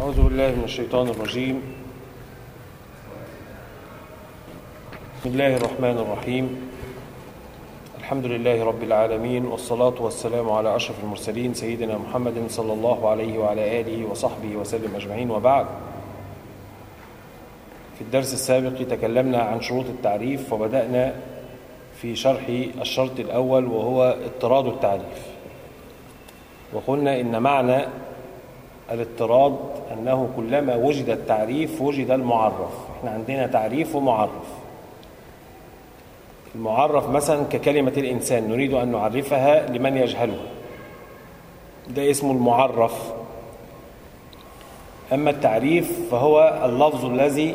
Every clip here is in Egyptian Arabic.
أعوذ بالله من الشيطان الرجيم بسم الله الرحمن الرحيم الحمد لله رب العالمين والصلاة والسلام على أشرف المرسلين سيدنا محمد صلى الله عليه وعلى آله وصحبه وسلم أجمعين وبعد في الدرس السابق تكلمنا عن شروط التعريف وبدأنا في شرح الشرط الأول وهو اضطراد التعريف وقلنا إن معنى الاضطراد أنه كلما وجد التعريف وجد المعرف احنا عندنا تعريف ومعرف المعرف مثلا ككلمة الإنسان نريد أن نعرفها لمن يجهلها ده اسمه المعرف أما التعريف فهو اللفظ الذي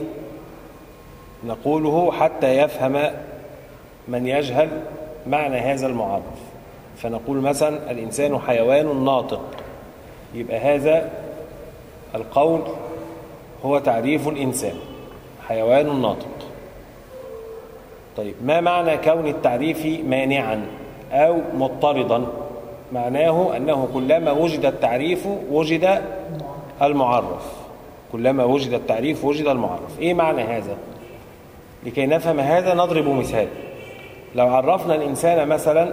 نقوله حتى يفهم من يجهل معنى هذا المعرف فنقول مثلا الإنسان حيوان ناطق يبقى هذا القول هو تعريف الإنسان حيوان ناطق طيب ما معنى كون التعريف مانعا أو مضطردا معناه أنه كلما وجد التعريف وجد المعرف كلما وجد التعريف وجد المعرف إيه معنى هذا لكي نفهم هذا نضرب مثال لو عرفنا الإنسان مثلا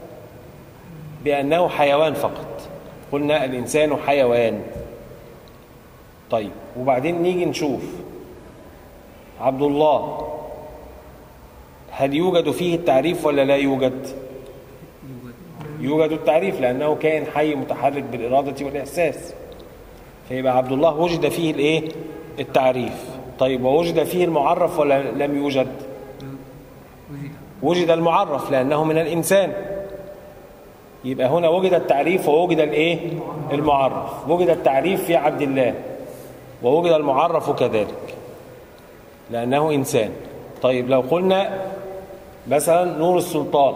بأنه حيوان فقط قلنا الإنسان حيوان طيب وبعدين نيجي نشوف عبد الله هل يوجد فيه التعريف ولا لا يوجد يوجد التعريف لأنه كائن حي متحرك بالإرادة والإحساس فيبقى عبد الله وجد فيه الايه التعريف طيب ووجد فيه المعرف ولا لم يوجد وجد المعرف لأنه من الإنسان يبقى هنا وجد التعريف ووجد الايه المعرف وجد التعريف في عبد الله ووجد المعرف كذلك لأنه إنسان طيب لو قلنا مثلا نور السلطان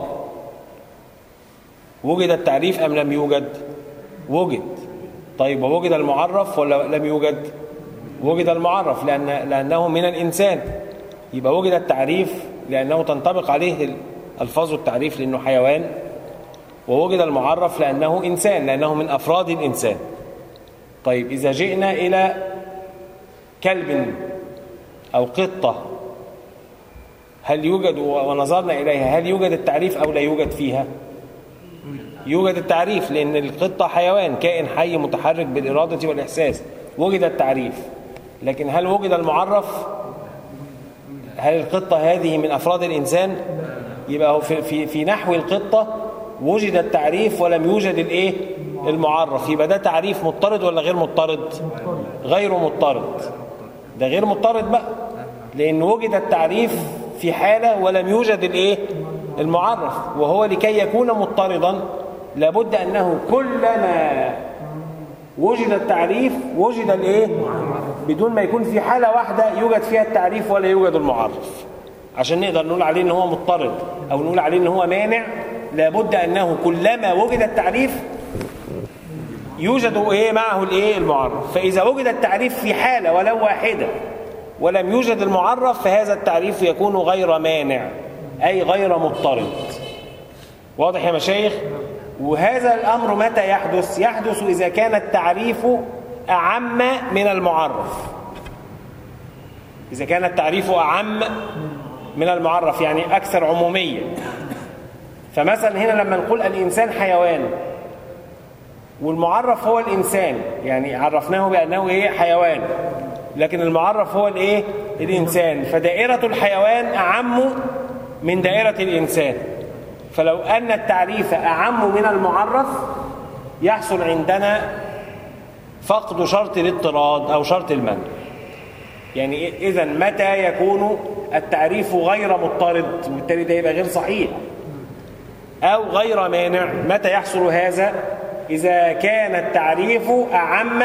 وجد التعريف أم لم يوجد وجد طيب ووجد المعرف ولا لم يوجد وجد المعرف لأن لأنه من الإنسان يبقى وجد التعريف لأنه تنطبق عليه ألفاظ التعريف لأنه حيوان ووجد المعرف لأنه إنسان لأنه من أفراد الإنسان طيب إذا جئنا إلى كلب أو قطة هل يوجد ونظرنا إليها هل يوجد التعريف أو لا يوجد فيها يوجد التعريف لأن القطة حيوان كائن حي متحرك بالإرادة والإحساس وجد التعريف لكن هل وجد المعرف هل القطة هذه من أفراد الإنسان يبقى في, في, في نحو القطة وجد التعريف ولم يوجد الايه المعرف يبقى ده تعريف مضطرد ولا غير مضطرد غير مضطرد ده غير مضطرد بقى لان وجد التعريف في حالة ولم يوجد الايه المعرف وهو لكي يكون مضطردا لابد انه كلما وجد التعريف وجد الايه بدون ما يكون في حالة واحدة يوجد فيها التعريف ولا يوجد المعرف عشان نقدر نقول عليه ان هو مضطرد او نقول عليه ان هو مانع لابد انه كلما وجد التعريف يوجد ايه معه الايه المعرف فاذا وجد التعريف في حاله ولو واحده ولم يوجد المعرف فهذا التعريف يكون غير مانع اي غير مضطرد واضح يا مشايخ وهذا الامر متى يحدث يحدث اذا كان التعريف اعم من المعرف اذا كان التعريف اعم من المعرف يعني اكثر عموميه فمثلا هنا لما نقول الإنسان حيوان والمعرف هو الإنسان يعني عرفناه بأنه إيه حيوان لكن المعرف هو الإيه الإنسان فدائرة الحيوان أعم من دائرة الإنسان فلو أن التعريف أعم من المعرف يحصل عندنا فقد شرط الاضطراد أو شرط المنع يعني إذا متى يكون التعريف غير مضطرد وبالتالي ده يبقى غير صحيح أو غير مانع متى يحصل هذا إذا كان التعريف أعم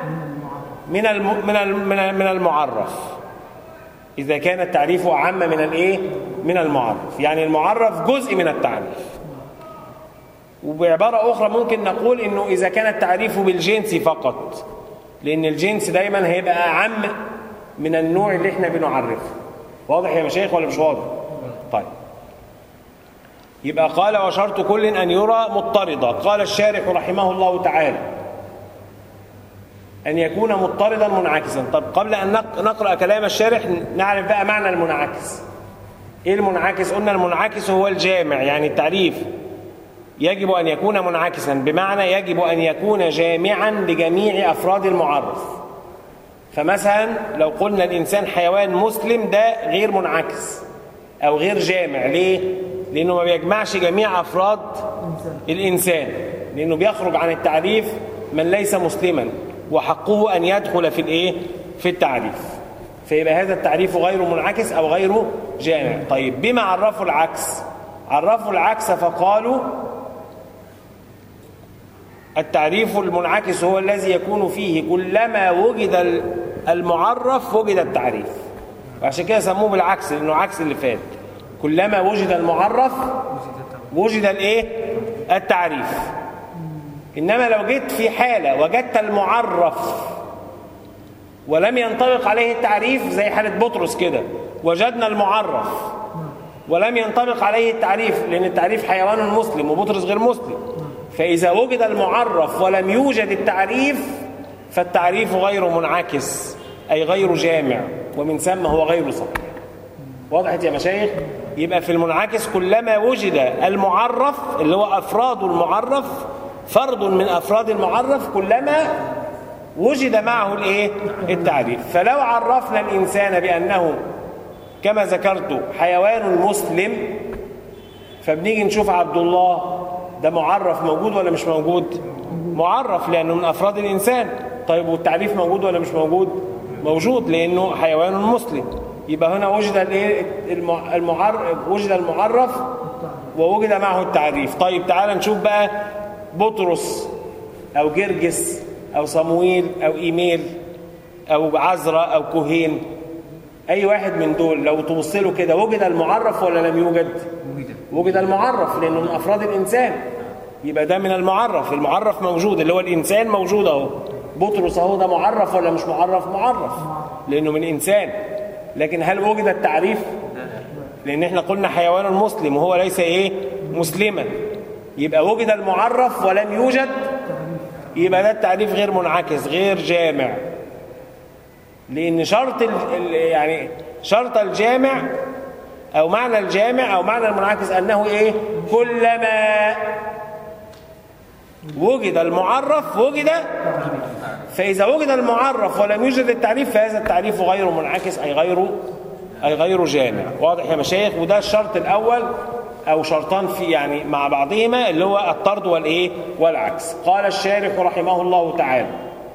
من من من المعرف إذا كان التعريف أعم من الإيه من المعرف يعني المعرف جزء من التعريف وبعبارة أخرى ممكن نقول إنه إذا كان التعريف بالجنس فقط لأن الجنس دايما هيبقى أعم من النوع اللي احنا بنعرفه واضح يا مشايخ ولا مش واضح طيب يبقى قال وشرط كل أن يرى مضطردا قال الشارح رحمه الله تعالى أن يكون مضطردا منعكسا طب قبل أن نقرأ كلام الشارح نعرف بقى معنى المنعكس إيه المنعكس؟ قلنا المنعكس هو الجامع يعني التعريف يجب أن يكون منعكسا بمعنى يجب أن يكون جامعا لجميع أفراد المعرف فمثلا لو قلنا الإنسان حيوان مسلم ده غير منعكس أو غير جامع ليه؟ لأنه ما بيجمعش جميع أفراد الإنسان لأنه بيخرج عن التعريف من ليس مسلما وحقه أن يدخل في الإيه؟ في التعريف فيبقى هذا التعريف غير منعكس أو غير جامع طيب بما عرفوا العكس عرفوا العكس فقالوا التعريف المنعكس هو الذي يكون فيه كلما وجد المعرف وجد التعريف وعشان كده سموه بالعكس لانه عكس اللي فات كلما وجد المعرف وجد الايه التعريف انما لو جيت في حاله وجدت المعرف ولم ينطبق عليه التعريف زي حاله بطرس كده وجدنا المعرف ولم ينطبق عليه التعريف لان التعريف حيوان مسلم وبطرس غير مسلم فاذا وجد المعرف ولم يوجد التعريف فالتعريف غير منعكس اي غير جامع ومن ثم هو غير صحيح وضحت يا مشايخ يبقى في المنعكس كلما وجد المعرف اللي هو افراد المعرف فرد من افراد المعرف كلما وجد معه الايه التعريف فلو عرفنا الانسان بانه كما ذكرت حيوان مسلم فبنيجي نشوف عبد الله ده معرف موجود ولا مش موجود معرف لانه من افراد الانسان طيب والتعريف موجود ولا مش موجود موجود لانه حيوان مسلم يبقى هنا وجد الايه المعرف وجد المعرف ووجد معه التعريف طيب تعال نشوف بقى بطرس او جرجس او صمويل او ايميل او عزرا او كوهين اي واحد من دول لو تبص له كده وجد المعرف ولا لم يوجد وجد وجد المعرف لانه من افراد الانسان يبقى ده من المعرف المعرف موجود اللي هو الانسان موجود اهو بطرس اهو ده معرف ولا مش معرف معرف لانه من انسان لكن هل وجد التعريف لان احنا قلنا حيوان مسلم وهو ليس ايه مسلما يبقى وجد المعرف ولم يوجد يبقى ده التعريف غير منعكس غير جامع لان شرط ال ال- يعني شرط الجامع او معنى الجامع او معنى المنعكس انه ايه كلما وجد المعرف وجد فاذا وجد المعرف ولم يوجد التعريف فهذا التعريف غير منعكس اي غير اي غير جامع واضح يا مشايخ وده الشرط الاول او شرطان في يعني مع بعضهما اللي هو الطرد والايه والعكس قال الشارح رحمه الله تعالى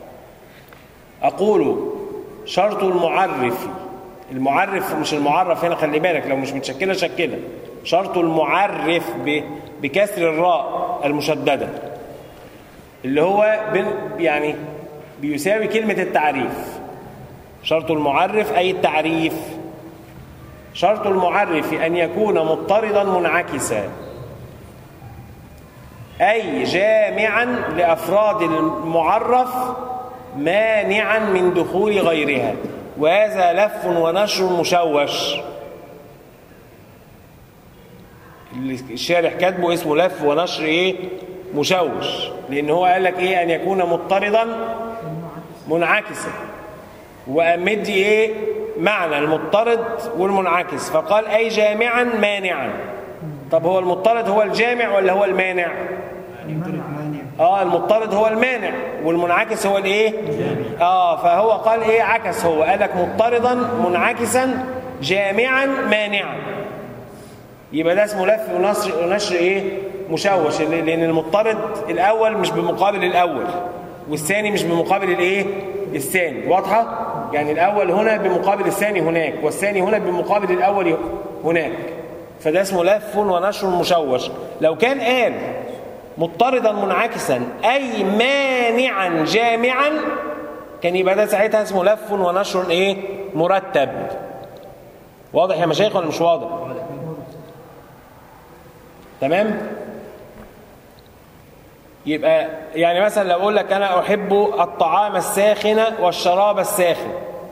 اقول شرط المعرف المعرف مش المعرف هنا خلي بالك لو مش متشكله شكله شرط المعرف ب- بكسر الراء المشدده اللي هو بن- يعني بيساوي كلمه التعريف شرط المعرف اي التعريف شرط المعرف ان يكون مضطردا منعكسا اي جامعا لافراد المعرف مانعا من دخول غيرها وهذا لف ونشر مشوش اللي الشارح كاتبه اسمه لف ونشر ايه مشوش لان هو قال لك ايه ان يكون مضطردا منعكسا ومدي ايه معنى المضطرد والمنعكس فقال اي جامعا مانعا طب هو المضطرد هو الجامع ولا هو المانع اه المضطرد هو المانع والمنعكس هو الايه اه فهو قال ايه عكس هو قال لك مضطردا منعكسا جامعا مانعا يبقى ده اسمه لف ونشر ونشر ايه مشوش لان المضطرد الاول مش بمقابل الاول والثاني مش بمقابل الايه الثاني واضحه يعني الاول هنا بمقابل الثاني هناك والثاني هنا بمقابل الاول هناك فده اسمه لف ونشر مشوش لو كان قال مضطردا منعكسا اي مانعا جامعا كان يبقى ده ساعتها اسمه لف ونشر ايه مرتب واضح يا مشايخ ولا مش واضح تمام يبقى يعني مثلا لو اقول لك انا احب الطعام الساخن والشراب الساخن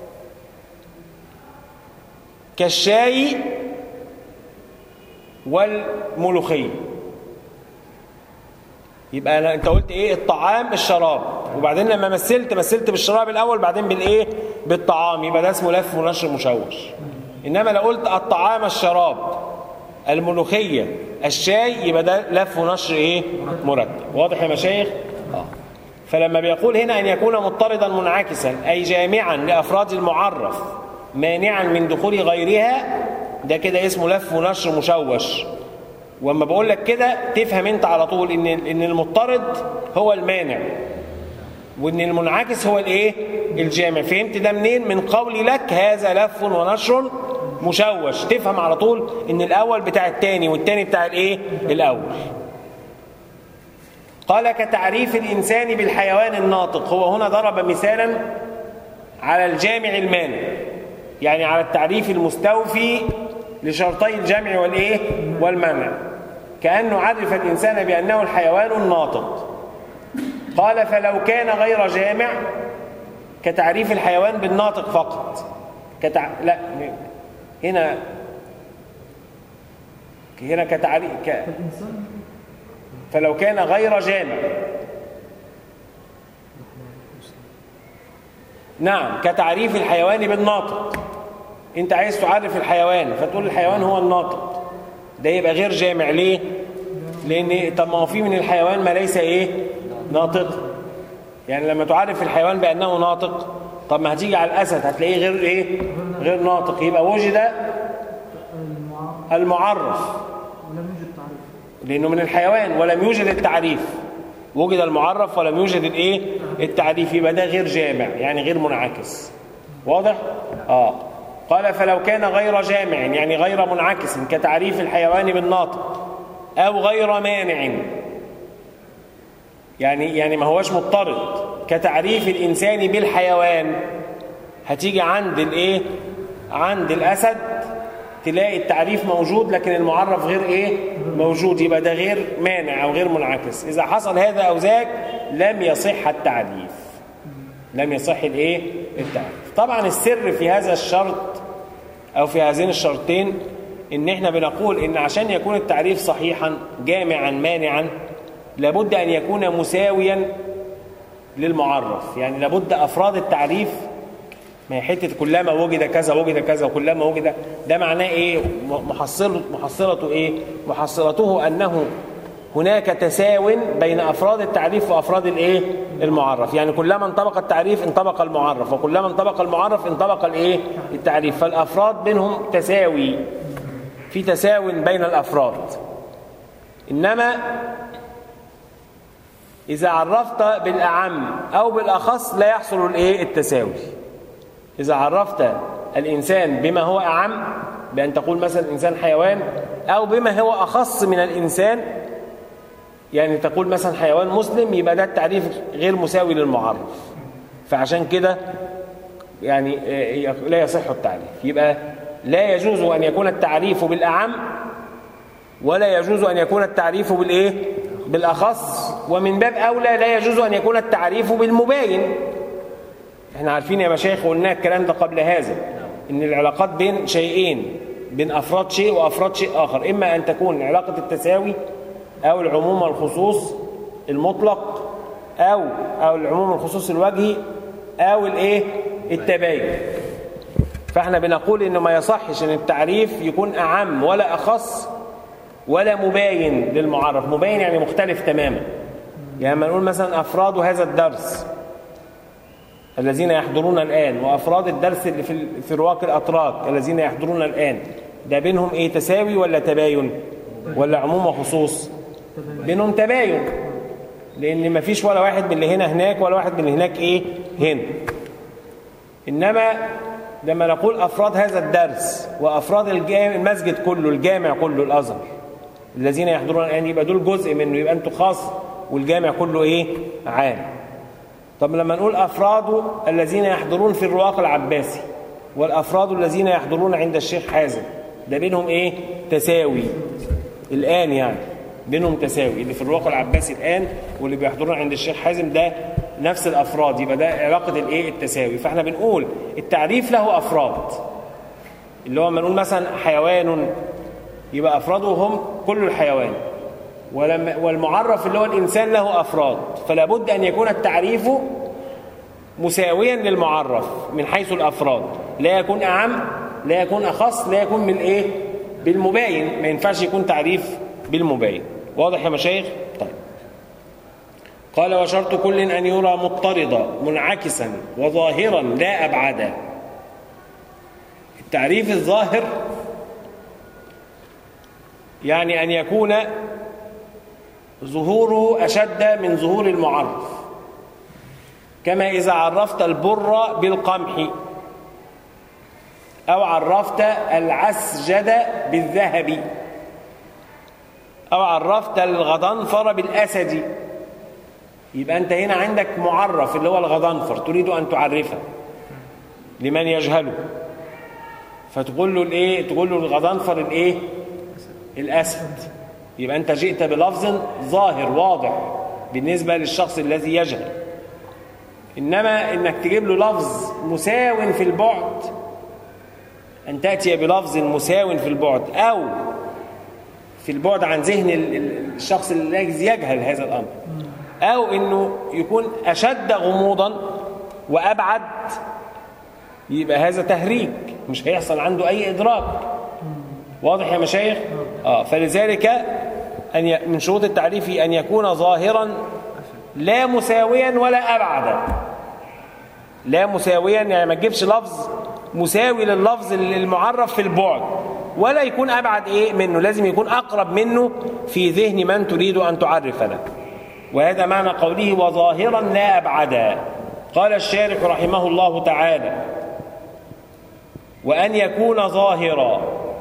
كالشاي والملوخيه يبقى أنا انت قلت ايه الطعام الشراب وبعدين لما مثلت مثلت بالشراب الاول بعدين بالايه بالطعام يبقى ده اسمه لف ونشر مشوش انما لو قلت الطعام الشراب الملوخيه الشاي يبقى ده لف ونشر ايه مرتب واضح يا مشايخ اه فلما بيقول هنا ان يكون مضطردا منعكسا اي جامعا لافراد المعرف مانعا من دخول غيرها ده كده اسمه لف ونشر مشوش واما بقول لك كده تفهم انت على طول ان ان المضطرد هو المانع وان المنعكس هو الايه الجامع فهمت ده منين من قولي لك هذا لف ونشر مشوش تفهم على طول ان الاول بتاع الثاني والثاني بتاع الايه الاول قال كتعريف الانسان بالحيوان الناطق هو هنا ضرب مثالا على الجامع المانع يعني على التعريف المستوفي لشرطي الجمع والايه والمنع كانه عرف الانسان بانه الحيوان الناطق قال فلو كان غير جامع كتعريف الحيوان بالناطق فقط كتع... لا هنا هنا كتعريف ك... فلو كان غير جامع نعم كتعريف الحيوان بالناطق انت عايز تعرف الحيوان فتقول الحيوان هو الناطق ده يبقى غير جامع ليه لان طب ما هو في من الحيوان ما ليس ايه ناطق يعني لما تعرف الحيوان بانه ناطق طب ما هتيجي على الاسد هتلاقيه غير ايه غير ناطق يبقى وجد المعرف ولم يوجد تعريف لانه من الحيوان ولم يوجد التعريف وجد المعرف ولم يوجد الايه التعريف يبقى ده غير جامع يعني غير منعكس واضح اه قال فلو كان غير جامع يعني غير منعكس كتعريف الحيوان بالناطق او غير مانع يعني يعني ما هوش مضطرد كتعريف الانسان بالحيوان هتيجي عند الايه عند الاسد تلاقي التعريف موجود لكن المعرف غير ايه موجود يبقى ده غير مانع او غير منعكس اذا حصل هذا او ذاك لم يصح التعريف لم يصح الايه التعريف طبعا السر في هذا الشرط او في هذين الشرطين ان احنا بنقول ان عشان يكون التعريف صحيحا جامعا مانعا لابد ان يكون مساويا للمعرف يعني لابد افراد التعريف ما هي حته كلما وجد كذا وجد كذا وكلما وجد ده معناه ايه محصلته محصلته ايه محصلته انه هناك تساو بين افراد التعريف وافراد الايه المعرف يعني كلما انطبق التعريف انطبق المعرف وكلما انطبق المعرف انطبق الايه التعريف فالافراد بينهم تساوي في تساو بين الافراد انما اذا عرفت بالاعم او بالاخص لا يحصل الايه التساوي اذا عرفت الانسان بما هو اعم بان تقول مثلا الانسان حيوان او بما هو اخص من الانسان يعني تقول مثلا حيوان مسلم يبقى ده التعريف غير مساوي للمعرف فعشان كده يعني لا يصح التعريف يبقى لا يجوز ان يكون التعريف بالاعم ولا يجوز ان يكون التعريف بالايه بالاخص ومن باب اولى لا يجوز ان يكون التعريف بالمباين احنا عارفين يا مشايخ قلنا الكلام ده قبل هذا ان العلاقات بين شيئين بين افراد شيء وافراد شيء اخر اما ان تكون علاقه التساوي او العموم والخصوص المطلق او او العموم والخصوص الوجهي او الايه التباين فاحنا بنقول انه ما يصحش ان التعريف يكون اعم ولا اخص ولا مباين للمعرف مباين يعني مختلف تماما يعني لما نقول مثلا افراد هذا الدرس الذين يحضرون الآن وأفراد الدرس اللي في, في رواق الأتراك الذين يحضرون الآن ده بينهم إيه تساوي ولا تباين ولا عموم وخصوص بينهم تباين لأن ما فيش ولا واحد من اللي هنا هناك ولا واحد من اللي هناك إيه هنا إنما لما نقول أفراد هذا الدرس وأفراد المسجد كله الجامع كله الأزهر الذين يحضرون الآن يبقى دول جزء منه يبقى أنتوا خاص والجامع كله إيه عام طب لما نقول أفراد الذين يحضرون في الرواق العباسي والأفراد الذين يحضرون عند الشيخ حازم ده بينهم إيه تساوي الآن يعني بينهم تساوي اللي في الرواق العباسي الآن واللي بيحضرون عند الشيخ حازم ده نفس الأفراد يبقى ده علاقة الإيه التساوي فإحنا بنقول التعريف له أفراد اللي هو لما نقول مثلا حيوان يبقى أفراده هم كل الحيوان ولما والمعرف اللي هو الإنسان له أفراد فلا بد أن يكون التعريف مساويا للمعرف من حيث الأفراد لا يكون أعم لا يكون أخص لا يكون من إيه بالمباين ما ينفعش يكون تعريف بالمباين واضح يا مشايخ طيب قال وشرط كل أن يرى مضطردا منعكسا وظاهرا لا أبعدا التعريف الظاهر يعني أن يكون ظهوره أشد من ظهور المعرف كما إذا عرفت البر بالقمح أو عرفت العسجد بالذهب أو عرفت الغضنفر بالأسد يبقى أنت هنا عندك معرف اللي هو الغضنفر تريد أن تعرفه لمن يجهله فتقول له الايه تقول له الغضنفر الايه الاسد يبقى انت جئت بلفظ ظاهر واضح بالنسبه للشخص الذي يجهل انما انك تجيب له لفظ مساو في البعد ان تاتي بلفظ مساو في البعد او في البعد عن ذهن الشخص الذي يجهل هذا الامر او انه يكون اشد غموضا وابعد يبقى هذا تهريج مش هيحصل عنده اي ادراك واضح يا مشايخ اه فلذلك ان ي... من شروط التعريف ان يكون ظاهرا لا مساويا ولا ابعدا لا مساويا يعني ما تجيبش لفظ مساوي لللفظ المعرف في البعد ولا يكون ابعد ايه منه لازم يكون اقرب منه في ذهن من تريد ان تعرف له وهذا معنى قوله وظاهرا لا ابعدا قال الشارح رحمه الله تعالى وأن يكون ظاهرا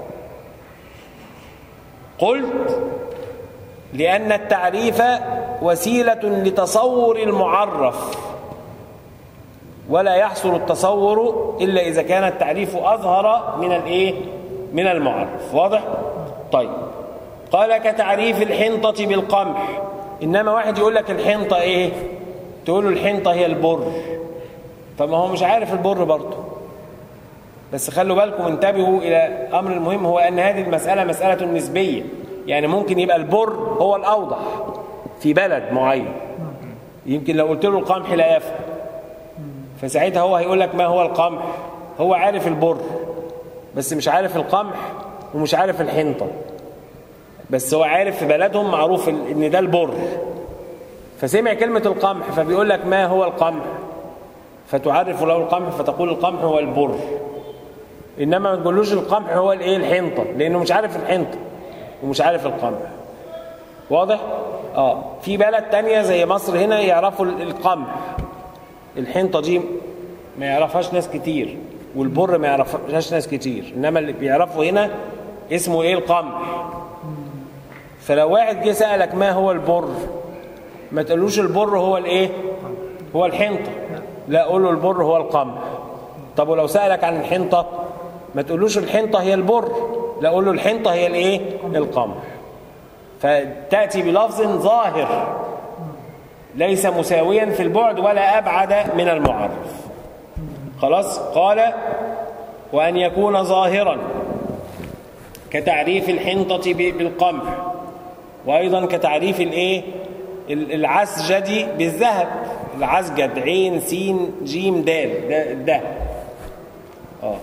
قلت لأن التعريف وسيلة لتصور المعرف ولا يحصل التصور إلا إذا كان التعريف أظهر من الإيه؟ من المعرف واضح؟ طيب قال كتعريف الحنطة بالقمح إنما واحد يقول لك الحنطة إيه؟ تقول له الحنطة هي البر فما هو مش عارف البر برضه بس خلوا بالكم انتبهوا إلى أمر المهم هو أن هذه المسألة مسألة نسبية يعني ممكن يبقى البر هو الأوضح في بلد معين يمكن لو قلت له القمح لا يفهم فساعتها هو هيقول لك ما هو القمح هو عارف البر بس مش عارف القمح ومش عارف الحنطة بس هو عارف في بلدهم معروف ان ده البر فسمع كلمة القمح فبيقول لك ما هو القمح فتعرف له القمح فتقول القمح هو البر انما ما تقولوش القمح هو الايه الحنطه لانه مش عارف الحنطه ومش عارف القمح واضح اه في بلد تانية زي مصر هنا يعرفوا القمح الحنطه دي ما يعرفهاش ناس كتير والبر ما يعرفهاش ناس كتير انما اللي بيعرفوا هنا اسمه ايه القمح فلو واحد جه سالك ما هو البر ما تقولوش البر هو الايه هو الحنطه لا قول له البر هو القمح طب ولو سالك عن الحنطه ما تقولوش الحنطه هي البر لا قول له الحنطه هي الايه القمح فتاتي بلفظ ظاهر ليس مساويا في البعد ولا ابعد من المعرف خلاص قال وان يكون ظاهرا كتعريف الحنطه بالقمح وايضا كتعريف الايه العسجد بالذهب العسجد عين سين جيم دال ده الذهب اه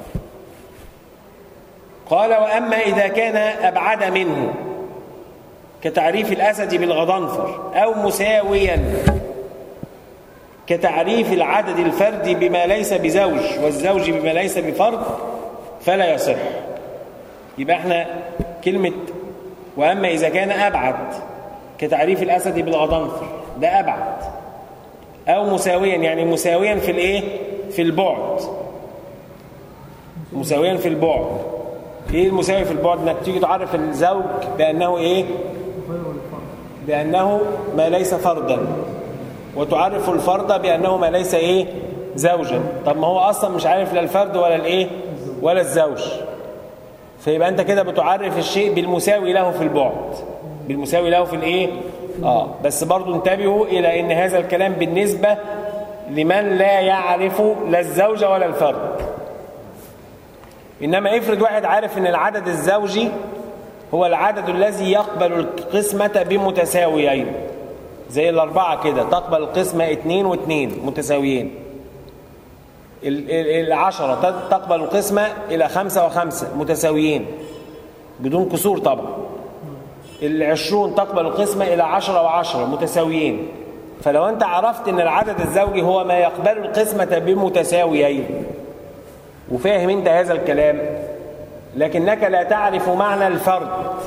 قال واما اذا كان ابعد منه كتعريف الاسد بالغضنفر او مساويا كتعريف العدد الفردي بما ليس بزوج والزوج بما ليس بفرد فلا يصح يبقى احنا كلمه واما اذا كان ابعد كتعريف الاسد بالغضنفر ده ابعد او مساويا يعني مساويا في الايه في البعد مساويا في البعد ايه المساوي في البعد انك تيجي تعرف الزوج بانه ايه بانه ما ليس فردا وتعرف الفرد بانه ما ليس ايه زوجا طب ما هو اصلا مش عارف لا الفرد ولا الايه ولا الزوج فيبقى انت كده بتعرف الشيء بالمساوي له في البعد بالمساوي له في الايه اه بس برضو انتبهوا الى ان هذا الكلام بالنسبه لمن لا يعرف لا الزوج ولا الفرد انما افرض واحد عارف ان العدد الزوجي هو العدد الذي يقبل القسمة بمتساويين زي الأربعة كده تقبل القسمة اتنين واتنين متساويين العشرة تقبل القسمة إلى خمسة وخمسة متساويين بدون كسور طبعا العشرون تقبل القسمة إلى عشرة وعشرة متساويين فلو أنت عرفت أن العدد الزوجي هو ما يقبل القسمة بمتساويين وفاهم أنت هذا الكلام لكنك لا تعرف معنى الفرد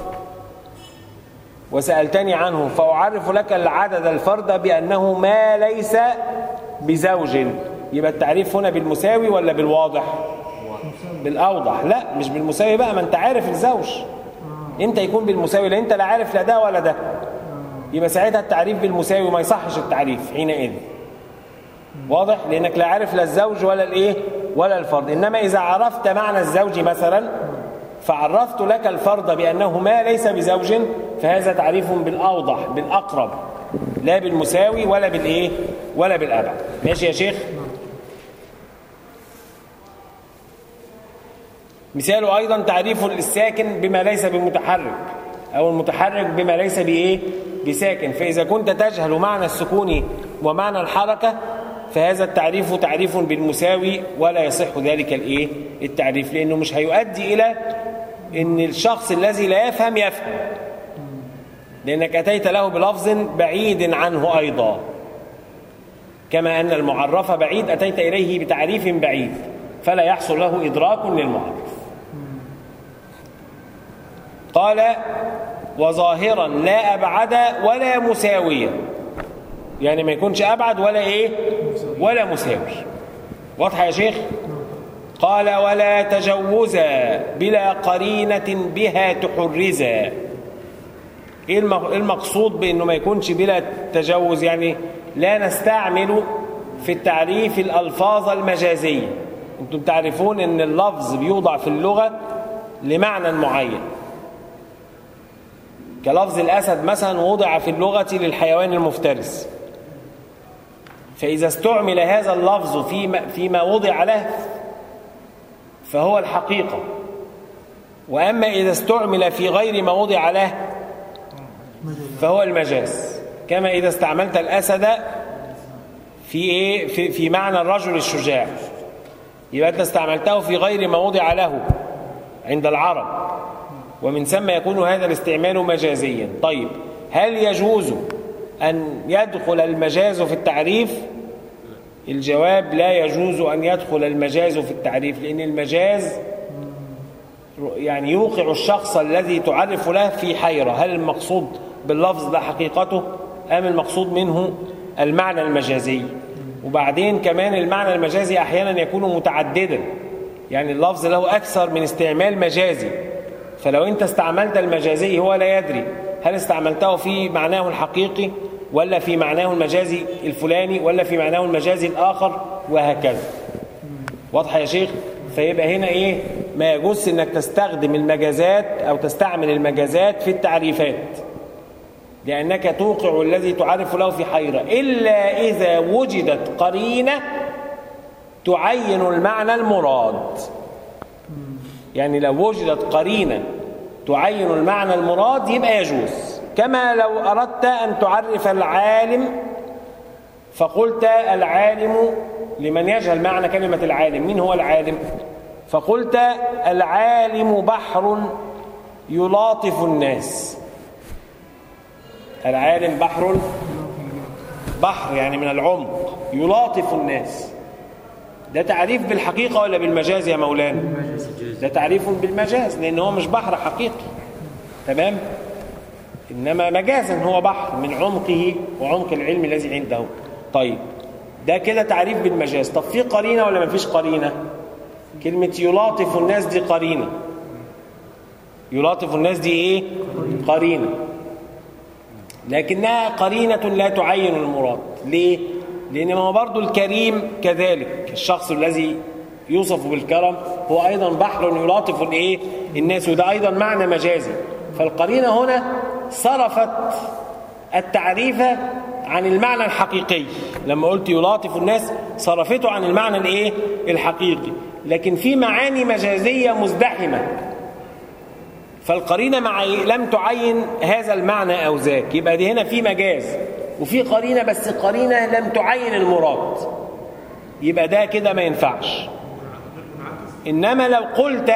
وسألتني عنه فأعرف لك العدد الفرد بأنه ما ليس بزوج يبقى التعريف هنا بالمساوي ولا بالواضح بالأوضح لا مش بالمساوي بقى ما انت عارف الزوج انت يكون بالمساوي لان انت لا عارف لا ده ولا ده يبقى ساعتها التعريف بالمساوي ما يصحش التعريف حينئذ واضح لانك لا عارف لا الزوج ولا الايه ولا الفرد انما اذا عرفت معنى الزوج مثلا فعرفت لك الفرد بانه ما ليس بزوج فهذا تعريف بالاوضح بالاقرب لا بالمساوي ولا بالايه ولا بالابعد ماشي يا شيخ مثاله أيضا تعريف الساكن بما ليس بمتحرك أو المتحرك بما ليس بإيه بساكن فإذا كنت تجهل معنى السكون ومعنى الحركة فهذا التعريف تعريف بالمساوي ولا يصح ذلك الإيه التعريف لأنه مش هيؤدي إلى أن الشخص الذي لا يفهم يفهم لأنك أتيت له بلفظ بعيد عنه أيضا كما أن المعرف بعيد أتيت إليه بتعريف بعيد فلا يحصل له إدراك للمعرف قال وظاهرا لا أبعد ولا مساويا يعني ما يكونش أبعد ولا إيه ولا مساوي واضحة يا شيخ قال ولا تجوزا بلا قرينة بها تحرزا ايه المقصود بانه ما يكونش بلا تجوز يعني لا نستعمل في التعريف الالفاظ المجازيه انتم تعرفون ان اللفظ بيوضع في اللغه لمعنى معين كلفظ الأسد مثلا وضع في اللغة للحيوان المفترس فإذا استعمل هذا اللفظ فيما, فيما وضع له فهو الحقيقة وأما إذا استعمل في غير ما وضع له فهو المجاز كما إذا استعملت الأسد في إيه في, في معنى الرجل الشجاع يبقى أنت استعملته في غير ما وضع له عند العرب ومن ثم يكون هذا الاستعمال مجازيا طيب هل يجوز أن يدخل المجاز في التعريف الجواب لا يجوز أن يدخل المجاز في التعريف لأن المجاز يعني يوقع الشخص الذي تعرف له في حيرة هل المقصود باللفظ ده حقيقته أم المقصود منه المعنى المجازي وبعدين كمان المعنى المجازي أحيانا يكون متعددا يعني اللفظ له أكثر من استعمال مجازي فلو أنت استعملت المجازي هو لا يدري هل استعملته في معناه الحقيقي ولا في معناه المجازي الفلاني ولا في معناه المجازي الآخر وهكذا واضح يا شيخ فيبقى هنا إيه ما يجوز أنك تستخدم المجازات أو تستعمل المجازات في التعريفات لأنك توقع الذي تعرف له في حيرة إلا إذا وجدت قرينة تعين المعنى المراد يعني لو وجدت قرينة تعين المعنى المراد يبقى يجوز كما لو أردت أن تعرف العالم فقلت العالم لمن يجهل معنى كلمة العالم مين هو العالم فقلت العالم بحر يلاطف الناس العالم بحر بحر يعني من العمق يلاطف الناس ده تعريف بالحقيقة ولا بالمجاز يا مولانا ده تعريف بالمجاز لأن هو مش بحر حقيقي تمام إنما مجازا هو بحر من عمقه وعمق العلم الذي عنده طيب ده كده تعريف بالمجاز طب في قرينة ولا ما فيش قرينة كلمة يلاطف الناس دي قرينة يلاطف الناس دي ايه قرينة لكنها قرينة لا تعين المراد ليه لأن ما هو برضو الكريم كذلك الشخص الذي يوصف بالكرم هو أيضا بحر يلاطف الإيه؟ الناس وده أيضا معنى مجازي فالقرينة هنا صرفت التعريف عن المعنى الحقيقي لما قلت يلاطف الناس صرفته عن المعنى الايه الحقيقي لكن في معاني مجازيه مزدحمه فالقرينة مع لم تعين هذا المعنى أو ذاك يبقى دي هنا في مجاز وفي قرينة بس قرينة لم تعين المراد يبقى ده كده ما ينفعش إنما لو قلت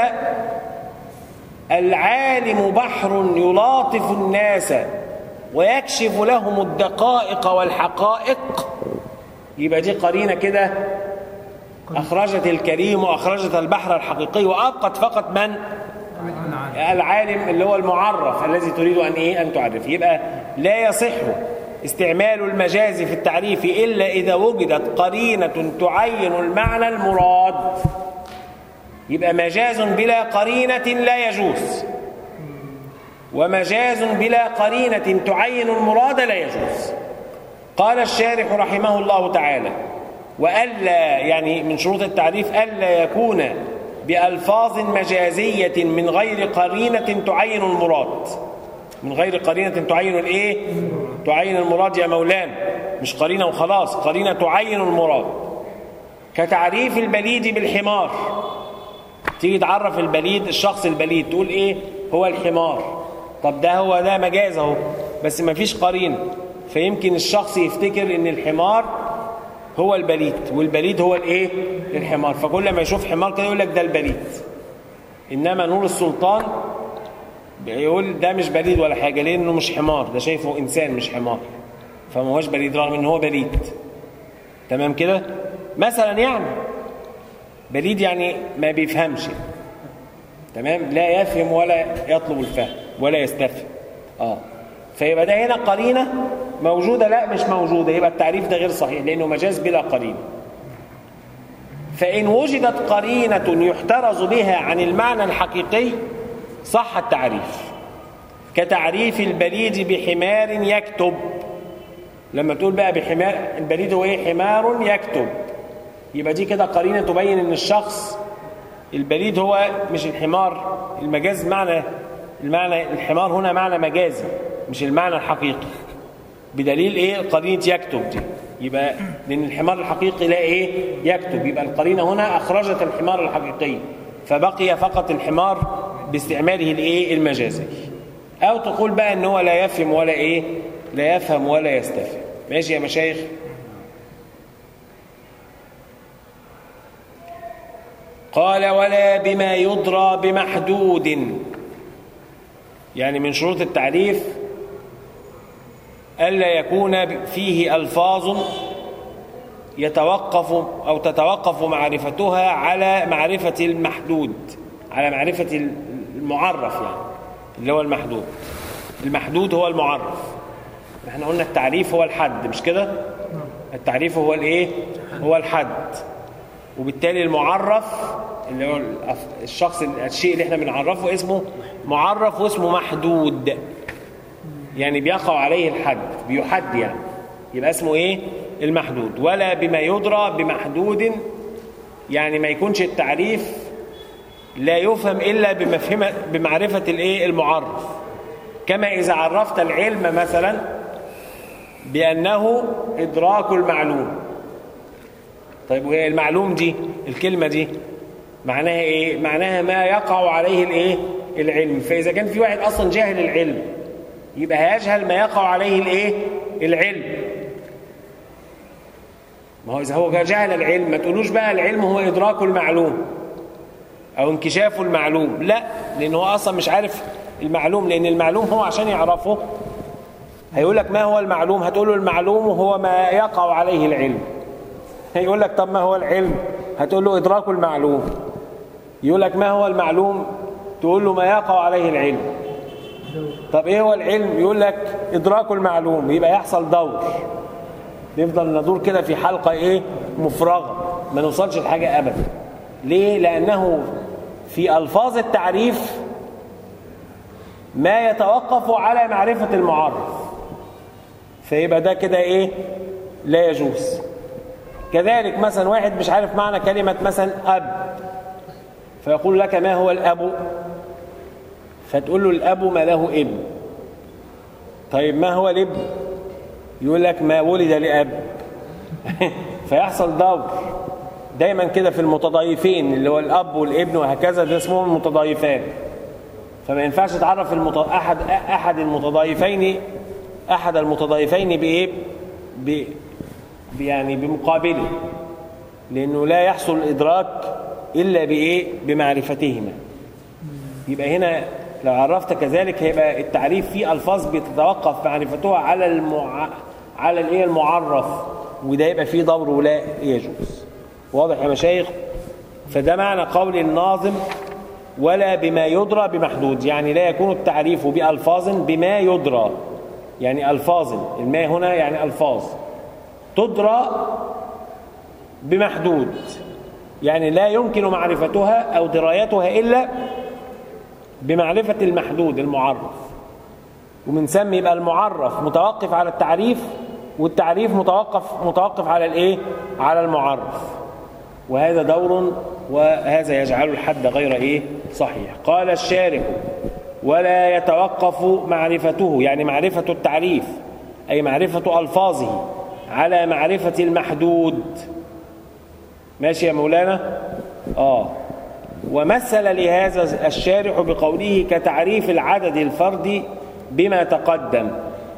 العالم بحر يلاطف الناس ويكشف لهم الدقائق والحقائق يبقى دي قرينة كده أخرجت الكريم وأخرجت البحر الحقيقي وأبقت فقط من العالم اللي هو المعرف الذي تريد أن إيه أن تعرف يبقى لا يصح استعمال المجاز في التعريف إلا إذا وجدت قرينة تعين المعنى المراد يبقى مجاز بلا قرينة لا يجوز ومجاز بلا قرينة تعين المراد لا يجوز قال الشارح رحمه الله تعالى وألا يعني من شروط التعريف ألا يكون بألفاظ مجازية من غير قرينة تعين المراد من غير قرينة تعين الايه تعين المراد يا مولانا مش قرينة وخلاص قرينة تعين المراد كتعريف البليد بالحمار تيجي تعرف البليد الشخص البليد تقول ايه هو الحمار طب ده هو ده مجاز اهو بس ما فيش قرينه فيمكن الشخص يفتكر ان الحمار هو البليد والبليد هو الايه الحمار فكل ما يشوف حمار كده يقول لك ده البليد انما نور السلطان بيقول ده مش بليد ولا حاجه لانه مش حمار ده شايفه انسان مش حمار فما هوش بليد رغم ان هو بليد تمام كده مثلا يعني بليد يعني ما بيفهمش تمام لا يفهم ولا يطلب الفهم ولا يستفهم اه فيبقى ده هنا قرينه موجوده لا مش موجوده يبقى التعريف ده غير صحيح لانه مجاز بلا قرينه فان وجدت قرينه يحترز بها عن المعنى الحقيقي صح التعريف كتعريف البليد بحمار يكتب لما تقول بقى بحمار البليد هو ايه حمار يكتب يبقى دي كده قرينه تبين ان الشخص البليد هو مش الحمار المجاز معنى المعنى الحمار هنا معنى مجازي مش المعنى الحقيقي بدليل ايه قرينه يكتب دي يبقى لان الحمار الحقيقي لا ايه يكتب يبقى القرينه هنا اخرجت الحمار الحقيقي فبقي فقط الحمار باستعماله الايه المجازي او تقول بقى ان هو لا يفهم ولا ايه لا يفهم ولا يستفهم ماشي يا مشايخ قال ولا بما يدرى بمحدود يعني من شروط التعريف ألا يكون فيه ألفاظ يتوقف أو تتوقف معرفتها على معرفة المحدود على معرفة المعرف يعني اللي هو المحدود المحدود هو المعرف احنا قلنا التعريف هو الحد مش كده التعريف هو الايه هو الحد وبالتالي المعرف اللي هو الشخص الشيء اللي احنا بنعرفه اسمه معرف واسمه محدود يعني بيقع عليه الحد بيحد يعني يبقى اسمه ايه المحدود ولا بما يدرى بمحدود يعني ما يكونش التعريف لا يفهم الا بمفهمه بمعرفه الايه المعرف كما اذا عرفت العلم مثلا بانه ادراك المعلوم طيب وهي المعلوم دي الكلمه دي معناها ايه معناها ما يقع عليه الايه العلم فاذا كان في واحد اصلا جاهل العلم يبقى هيجهل ما يقع عليه الايه العلم ما هو اذا هو جهل العلم ما تقولوش بقى العلم هو ادراك المعلوم او انكشاف المعلوم لا لان هو اصلا مش عارف المعلوم لان المعلوم هو عشان يعرفه هيقول لك ما هو المعلوم هتقول له المعلوم هو ما يقع عليه العلم هيقول لك طب ما هو العلم هتقول له ادراك المعلوم يقول لك ما هو المعلوم تقول له ما يقع عليه العلم طب ايه هو العلم يقول لك ادراك المعلوم يبقى يحصل دور نفضل ندور كده في حلقه ايه مفرغه ما نوصلش لحاجه ابدا ليه لانه في الفاظ التعريف ما يتوقف على معرفه المعرف فيبقى ده كده ايه لا يجوز كذلك مثلا واحد مش عارف معنى كلمه مثلا اب فيقول لك ما هو الاب فتقول له الاب ما له ابن طيب ما هو الابن يقول لك ما ولد لاب فيحصل دور دايما كده في المتضايفين اللي هو الاب والابن وهكذا ده اسمهم المتضايفان فما ينفعش تعرف المت... احد احد المتضايفين احد المتضايفين بايه ب... ب... يعني بمقابله لانه لا يحصل الادراك الا بايه بمعرفتهما يبقى هنا لو عرفت كذلك هيبقى التعريف فيه الفاظ بتتوقف معرفتها على المع... على الايه المعرف وده يبقى فيه دور ولا يجوز واضح يا مشايخ فده معنى قول الناظم ولا بما يدرى بمحدود يعني لا يكون التعريف بألفاظ بما يدرى يعني ألفاظ الماء هنا يعني ألفاظ تدرى بمحدود يعني لا يمكن معرفتها أو درايتها إلا بمعرفة المحدود المعرف ومن ثم يبقى المعرف متوقف على التعريف والتعريف متوقف متوقف على الايه على المعرف وهذا دور وهذا يجعل الحد غير ايه صحيح قال الشارح ولا يتوقف معرفته يعني معرفة التعريف أي معرفة ألفاظه على معرفة المحدود ماشي يا مولانا آه ومثل لهذا الشارح بقوله كتعريف العدد الفردي بما تقدم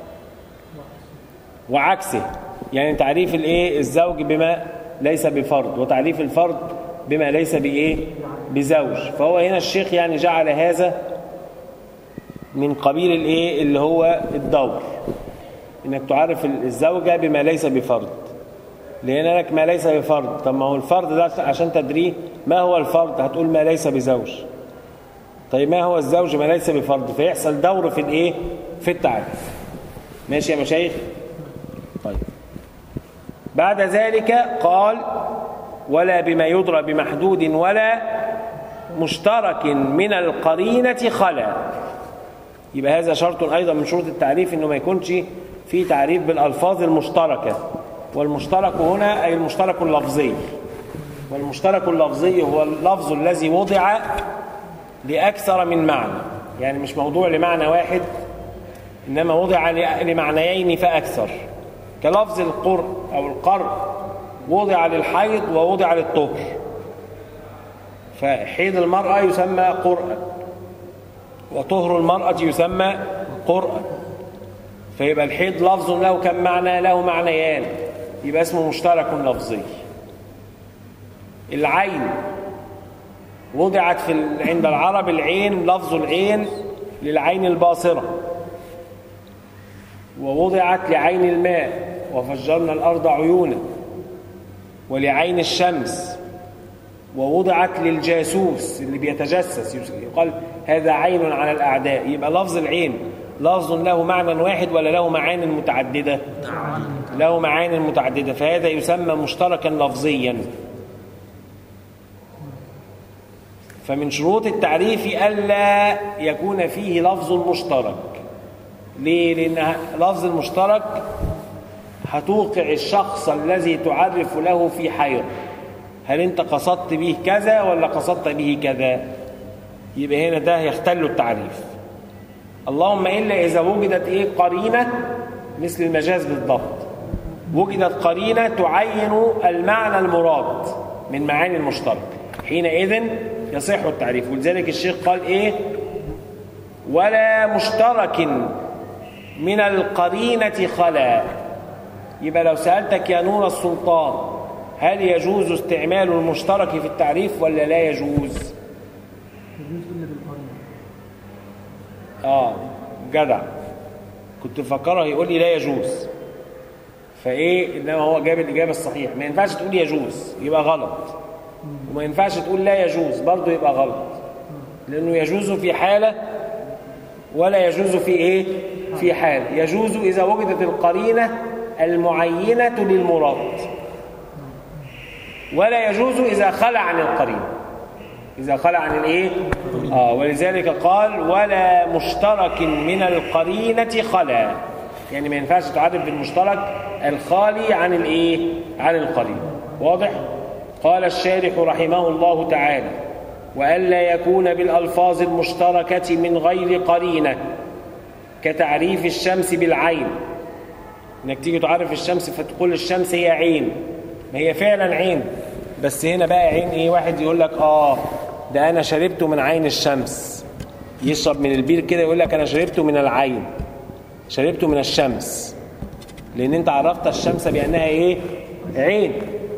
وعكسه يعني تعريف الايه الزوج بما ليس بفرد وتعريف الفرد بما ليس بايه بزوج فهو هنا الشيخ يعني جعل هذا من قبيل الايه اللي هو الدور انك تعرف الزوجه بما ليس بفرد لان لك ما ليس بفرد طب ما هو الفرد ده عشان تدريه ما هو الفرد هتقول ما ليس بزوج طيب ما هو الزوج ما ليس بفرد فيحصل دور في الايه في التعريف ماشي يا مشايخ طيب بعد ذلك قال ولا بما يدرى بمحدود ولا مشترك من القرينة خلا يبقى هذا شرط أيضا من شروط التعريف أنه ما يكونش في تعريف بالألفاظ المشتركة والمشترك هنا أي المشترك اللفظي والمشترك اللفظي هو اللفظ الذي وضع لأكثر من معنى يعني مش موضوع لمعنى واحد إنما وضع لمعنيين فأكثر كلفظ القر أو القر وضع للحيض ووضع للطهر فحيض المرأة يسمى قرأ وطهر المرأة يسمى قرأ فيبقى الحيض لفظ له كم معنى له معنيان يبقى اسمه مشترك لفظي العين وضعت في عند العرب العين لفظ العين للعين الباصرة ووضعت لعين الماء وفجرنا الأرض عيونا ولعين الشمس ووضعت للجاسوس اللي بيتجسس يقال هذا عين على الأعداء يبقى لفظ العين لفظ له معنى واحد ولا له معان متعددة له معان متعددة فهذا يسمى مشتركا لفظيا فمن شروط التعريف ألا يكون فيه لفظ مشترك ليه؟ لأن لفظ المشترك هتوقع الشخص الذي تعرف له في حير هل انت قصدت به كذا ولا قصدت به كذا يبقى هنا ده يختل التعريف اللهم إلا إذا وجدت إيه قرينة مثل المجاز بالضبط وجدت قرينة تعين المعنى المراد من معاني المشترك حينئذ يصح التعريف ولذلك الشيخ قال إيه ولا مشترك من القرينة خلا يبقى لو سألتك يا نور السلطان هل يجوز استعمال المشترك في التعريف ولا لا يجوز اه جدع كنت مفكره يقول لي لا يجوز فايه انما هو جاب الاجابه الصحيحه ما ينفعش تقول يجوز يبقى غلط وما ينفعش تقول لا يجوز برضه يبقى غلط لانه يجوز في حاله ولا يجوز في ايه في حال يجوز اذا وجدت القرينه المعينه للمراد ولا يجوز اذا خلع عن القرينه إذا خلع عن الإيه؟ آه ولذلك قال ولا مشترك من القرينة خلا يعني ما ينفعش تعرف بالمشترك الخالي عن الإيه؟ عن القرينة واضح؟ قال الشارح رحمه الله تعالى وألا يكون بالألفاظ المشتركة من غير قرينة كتعريف الشمس بالعين انك تيجي تعرف الشمس فتقول الشمس هي عين ما هي فعلا عين بس هنا بقى عين ايه واحد يقول لك اه ده انا شربت من عين الشمس يشرب من البير كده يقول لك انا شربته من العين شربته من الشمس لان انت عرفت الشمس بانها ايه عين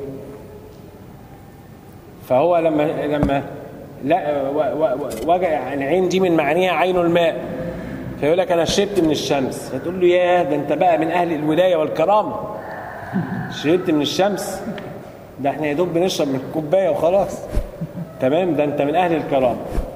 فهو لما لما لا وجع يعني عين دي من معانيها عين الماء فيقول لك انا شربت من الشمس فتقول له ياه ده انت بقى من اهل الولايه والكرامه شربت من الشمس ده احنا يا دوب بنشرب من الكوبايه وخلاص تمام ده انت من اهل الكرامه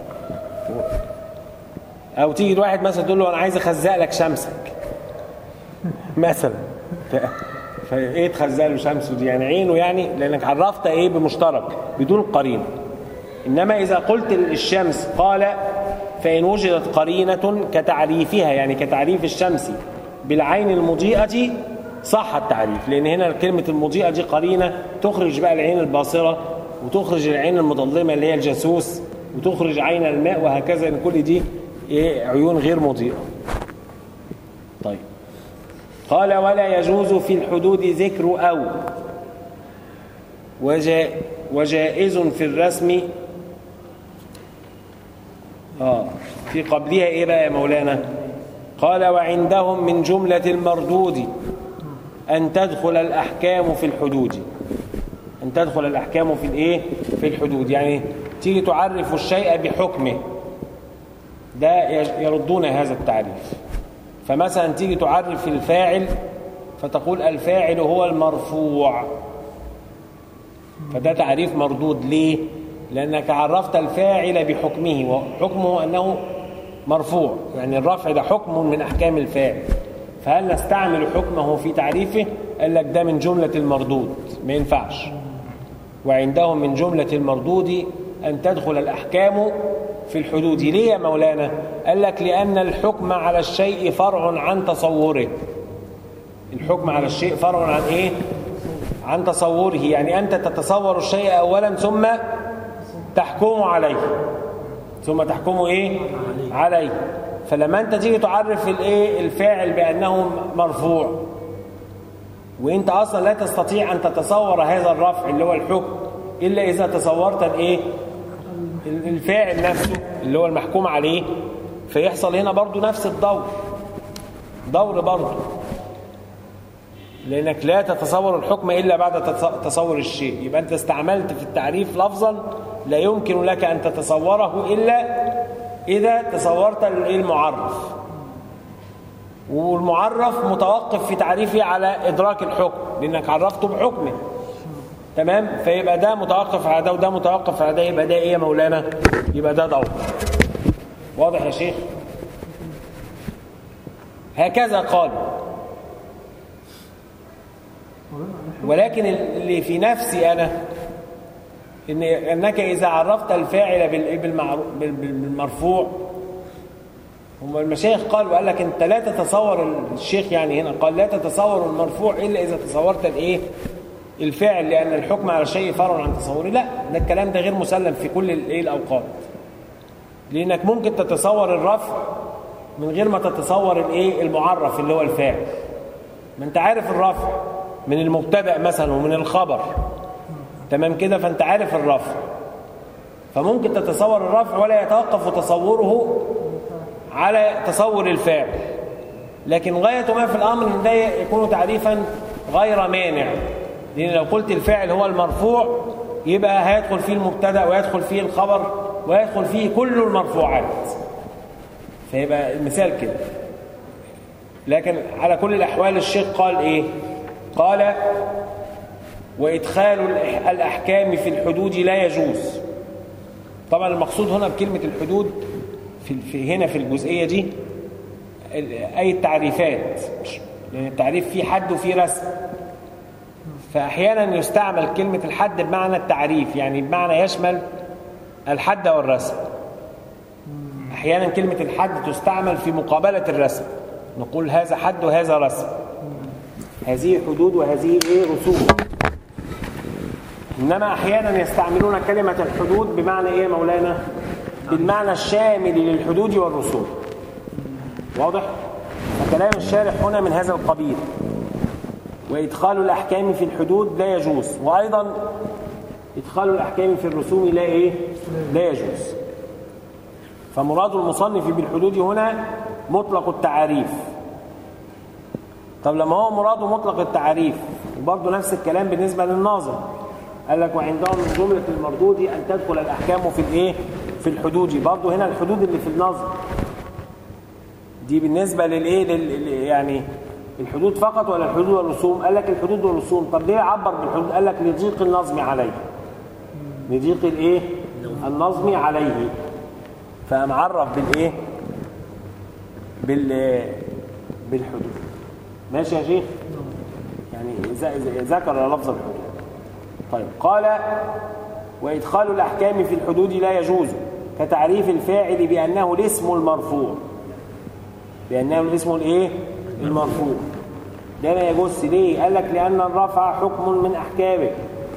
او تيجي لواحد مثلا تقول له انا عايز اخزق لك شمسك مثلا فايه تخزق له شمسه دي يعني عينه يعني لانك عرفت ايه بمشترك بدون قرينه انما اذا قلت الشمس قال فان وجدت قرينه كتعريفها يعني كتعريف الشمس بالعين المضيئه صح التعريف لان هنا كلمه المضيئه دي قرينه تخرج بقى العين الباصره وتخرج العين المظلمه اللي هي الجاسوس وتخرج عين الماء وهكذا ان كل دي ايه عيون غير مضيئه طيب قال ولا يجوز في الحدود ذكر او وجاء وجائز في الرسم اه في قبلها ايه بقى يا مولانا قال وعندهم من جملة المردود أن تدخل الأحكام في الحدود أن تدخل الأحكام في الإيه؟ في الحدود يعني تيجي تعرف الشيء بحكمه ده يردون هذا التعريف فمثلا تيجي تعرف الفاعل فتقول الفاعل هو المرفوع فده تعريف مردود ليه لأنك عرفت الفاعل بحكمه وحكمه أنه مرفوع يعني الرفع ده حكم من أحكام الفاعل فهل نستعمل حكمه في تعريفه قال لك ده من جملة المردود ما ينفعش وعندهم من جملة المردود أن تدخل الأحكام في الحدود ليه يا مولانا قال لك لأن الحكم على الشيء فرع عن تصوره الحكم على الشيء فرع عن إيه عن تصوره يعني أنت تتصور الشيء أولا ثم تحكم عليه ثم تحكم إيه عليه فلما أنت تيجي تعرف الإيه الفاعل بأنه مرفوع وانت اصلا لا تستطيع ان تتصور هذا الرفع اللي هو الحكم الا اذا تصورت الايه الفاعل نفسه اللي هو المحكوم عليه فيحصل هنا برضو نفس الدور دور برضو لانك لا تتصور الحكم الا بعد تصور الشيء يبقى انت استعملت في التعريف لفظا لا يمكن لك ان تتصوره الا اذا تصورت المعرف والمعرف متوقف في تعريفه على ادراك الحكم لانك عرفته بحكمه تمام فيبقى ده متوقف على ده وده متوقف على ده يبقى ده ايه يا مولانا يبقى ده دور واضح يا شيخ هكذا قال ولكن اللي في نفسي انا إن انك اذا عرفت الفاعل بالمرفوع هم المشايخ قال وقال لك انت لا تتصور الشيخ يعني هنا قال لا تتصور المرفوع الا اذا تصورت الايه الفعل لان الحكم على شيء فرع عن تصوره لا ده الكلام ده غير مسلم في كل الايه الاوقات لانك ممكن تتصور الرفع من غير ما تتصور الايه المعرف اللي هو الفاعل ما انت عارف الرفع من المبتدا مثلا ومن الخبر تمام كده فانت عارف الرفع فممكن تتصور الرفع ولا يتوقف تصوره على تصور الفاعل لكن غاية ما في الأمر أن ده يكون تعريفا غير مانع لأن لو قلت الفاعل هو المرفوع يبقى هيدخل فيه المبتدا ويدخل فيه الخبر ويدخل فيه كل المرفوعات فيبقى المثال كده لكن على كل الأحوال الشيخ قال إيه قال وإدخال الأحكام في الحدود لا يجوز طبعا المقصود هنا بكلمة الحدود في هنا في الجزئية دي أي التعريفات لأن التعريف فيه حد وفيه رسم فأحيانا يستعمل كلمة الحد بمعنى التعريف يعني بمعنى يشمل الحد والرسم أحيانا كلمة الحد تستعمل في مقابلة الرسم نقول هذا حد وهذا رسم هذه حدود وهذه ايه رسوم إنما أحيانا يستعملون كلمة الحدود بمعنى إيه مولانا بالمعنى الشامل للحدود والرسوم واضح فكلام الشارح هنا من هذا القبيل وإدخال الأحكام في الحدود لا يجوز وأيضا إدخال الأحكام في الرسوم لا إيه لا يجوز فمراد المصنف بالحدود هنا مطلق التعاريف طب لما هو مراده مطلق التعاريف برضه نفس الكلام بالنسبة للناظر قال لك وعندهم من جملة المردود أن تدخل الأحكام في الإيه؟ في الحدود برضه هنا الحدود اللي في النظر دي بالنسبة للإيه لل... يعني الحدود فقط ولا الحدود والرسوم قال لك الحدود والرسوم طب ليه عبر بالحدود قال لك لضيق النظم عليه لضيق الايه النظم عليه فقام عرف بالايه بال بالحدود ماشي يا شيخ يعني ذكر لفظ الحدود طيب قال وإدخال الأحكام في الحدود لا يجوز كتعريف الفاعل بأنه الاسم المرفوع بأنه الاسم الايه المرفوع ده ما يجوز ليه قال لك لأن الرفع حكم من أحكامه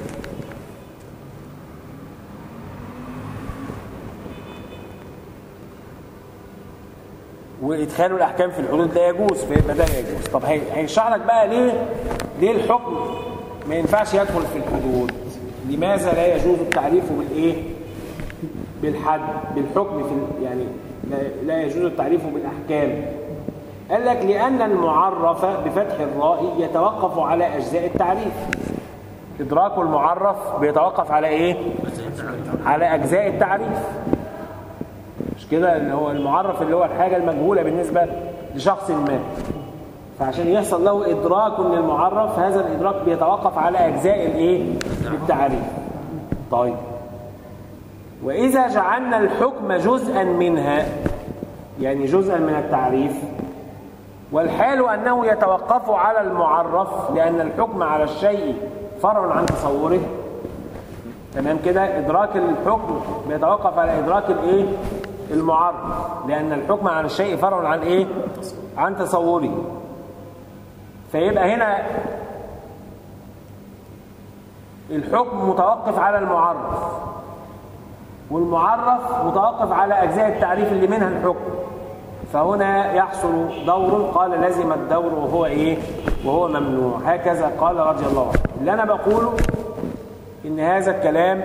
وادخال الاحكام في الحدود لا يجوز فيبقى ده يجوز طب هيشرح لك بقى ليه ليه الحكم ما ينفعش يدخل في الحدود لماذا لا يجوز التعريف بالايه بالحد بالحكم في يعني لا يجوز التعريف بالاحكام قال لك لان المعرف بفتح الراء يتوقف على اجزاء التعريف ادراك المعرف بيتوقف على ايه على اجزاء التعريف مش كده اللي هو المعرف اللي هو الحاجه المجهوله بالنسبه لشخص ما فعشان يحصل له ادراك للمعرف هذا الادراك بيتوقف على اجزاء الايه التعريف طيب واذا جعلنا الحكم جزءا منها يعني جزءا من التعريف والحال انه يتوقف على المعرف لان الحكم على الشيء فرع عن تصوره تمام كده ادراك الحكم بيتوقف على ادراك الايه المعرف لان الحكم على الشيء فرع عن ايه عن تصوره فيبقى هنا الحكم متوقف على المعرف والمعرف متوقف على أجزاء التعريف اللي منها الحكم فهنا يحصل دور قال لزم الدور وهو إيه وهو ممنوع هكذا قال رضي الله عنه اللي أنا بقوله إن هذا الكلام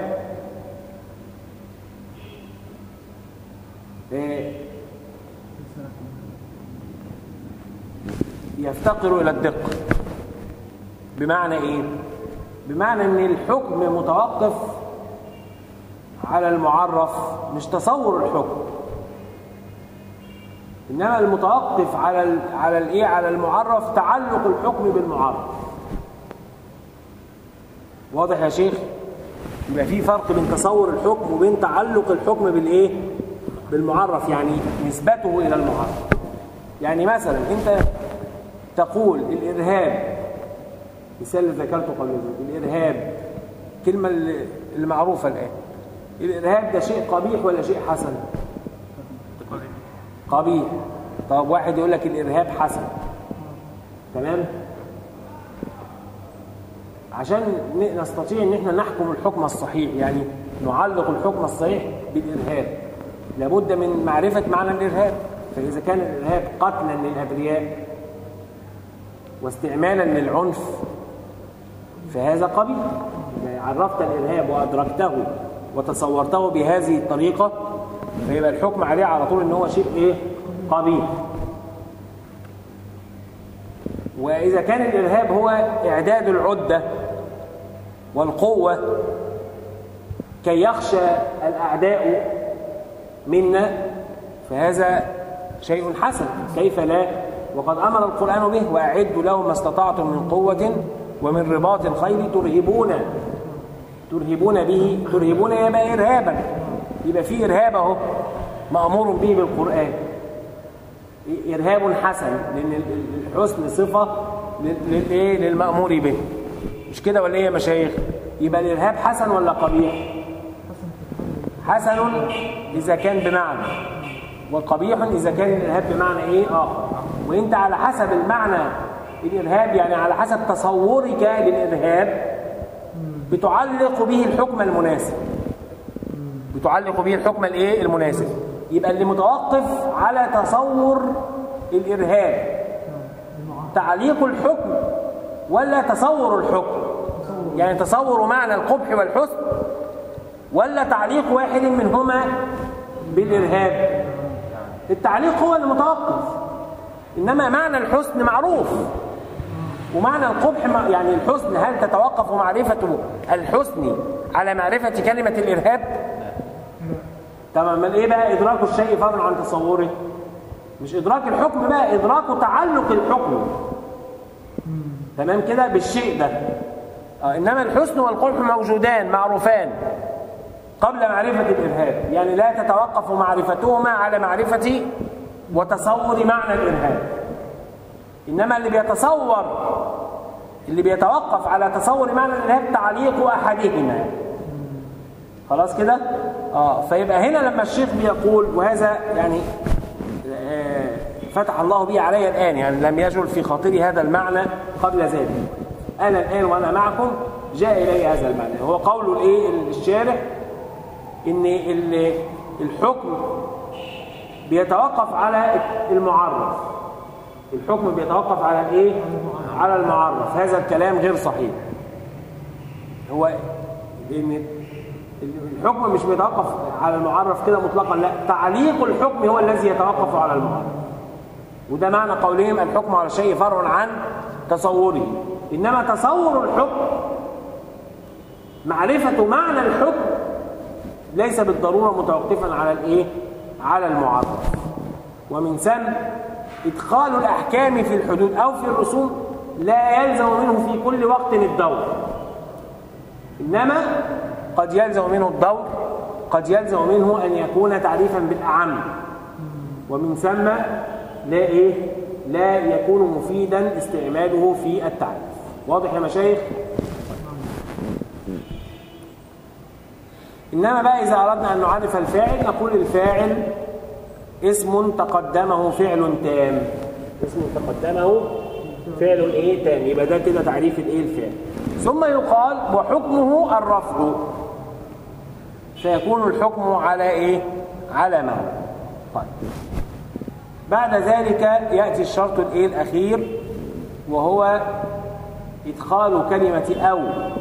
يفتقر إلى الدقة بمعنى إيه؟ بمعنى أن الحكم متوقف على المعرف مش تصور الحكم إنما المتوقف على ال على الإيه؟ على المعرف تعلق الحكم بالمعرف واضح يا شيخ؟ يبقى في فرق بين تصور الحكم وبين تعلق الحكم بالإيه؟ بالمعرف يعني نسبته إلى المعرف يعني مثلا أنت تقول الإرهاب مثال اللي ذكرته قبل ذلك الإرهاب كلمة المعروفة الآن الإرهاب ده شيء قبيح ولا شيء حسن قبيح طب واحد يقول لك الإرهاب حسن تمام عشان نستطيع ان احنا نحكم الحكم الصحيح يعني نعلق الحكم الصحيح بالإرهاب لابد من معرفة معنى الإرهاب فإذا كان الإرهاب قتلا للأبرياء واستعمالا للعنف فهذا قبيح إذا عرفت الإرهاب وأدركته وتصورته بهذه الطريقة فيبقى الحكم عليه على طول ان هو شيء ايه قبيح وإذا كان الإرهاب هو إعداد العدة والقوة كي يخشى الأعداء منا فهذا شيء حسن كيف لا وقد أمر القرآن به وأعدوا لهم ما استطعتم من قوة ومن رباط الخيل ترهبون ترهبون به ترهبون يبقى إرهابا يبقى في إرهاب اهو مأمور به بالقرآن إرهاب حسن لأن الحسن صفة للإيه للمأمور به مش كده ولا إيه يا مشايخ يبقى الإرهاب حسن ولا قبيح حسن إذا كان بمعنى وقبيح إذا كان الإرهاب بمعنى إيه آخر وإنت على حسب المعنى الإرهاب يعني على حسب تصورك للإرهاب بتعلق به الحكم المناسب بتعلق به الحكم الايه المناسب يبقى اللي متوقف على تصور الإرهاب تعليق الحكم ولا تصور الحكم يعني تصور معنى القبح والحسن ولا تعليق واحد منهما بالإرهاب التعليق هو المتوقف إنما معنى الحسن معروف ومعنى القبح يعني الحسن هل تتوقف معرفة الحسن على معرفة كلمة الإرهاب تمام من إيه بقى إدراك الشيء فرع عن تصوره مش إدراك الحكم بقى إدراك تعلق الحكم تمام كده بالشيء ده آه إنما الحسن والقبح موجودان معروفان قبل معرفة الإرهاب يعني لا تتوقف معرفتهما على معرفة وتصور معنى الإرهاب إنما اللي بيتصور اللي بيتوقف على تصور معنى الإرهاب تعليق أحدهما خلاص كده آه فيبقى هنا لما الشيخ بيقول وهذا يعني آه فتح الله به علي الآن يعني لم يجل في خاطري هذا المعنى قبل ذلك أنا الآن وأنا معكم جاء إلي هذا المعنى هو قول الإيه الشارح إن الحكم بيتوقف على المعرف الحكم بيتوقف على الايه على المعرف هذا الكلام غير صحيح هو ان الحكم مش بيتوقف على المعرف كده مطلقا لا تعليق الحكم هو الذي يتوقف على المعرف وده معنى قولهم الحكم على الشيء فرع عن تصوره انما تصور الحكم معرفة معنى الحكم ليس بالضرورة متوقفا على الايه على المعرف ومن ثم إدخال الأحكام في الحدود أو في الرسوم لا يلزم منه في كل وقت الدور إنما قد يلزم منه الدور قد يلزم منه أن يكون تعريفا بالأعم ومن ثم لا إيه لا يكون مفيدا استعماله في التعريف واضح يا مشايخ إنما بقى إذا أردنا أن نعرف الفاعل نقول الفاعل اسم تقدمه فعل تام اسم تقدمه فعل ايه تام يبقى ده كده تعريف الايه الفعل ثم يقال وحكمه الرفع فيكون الحكم على ايه على معنى طيب بعد ذلك ياتي الشرط الايه الاخير وهو ادخال كلمه او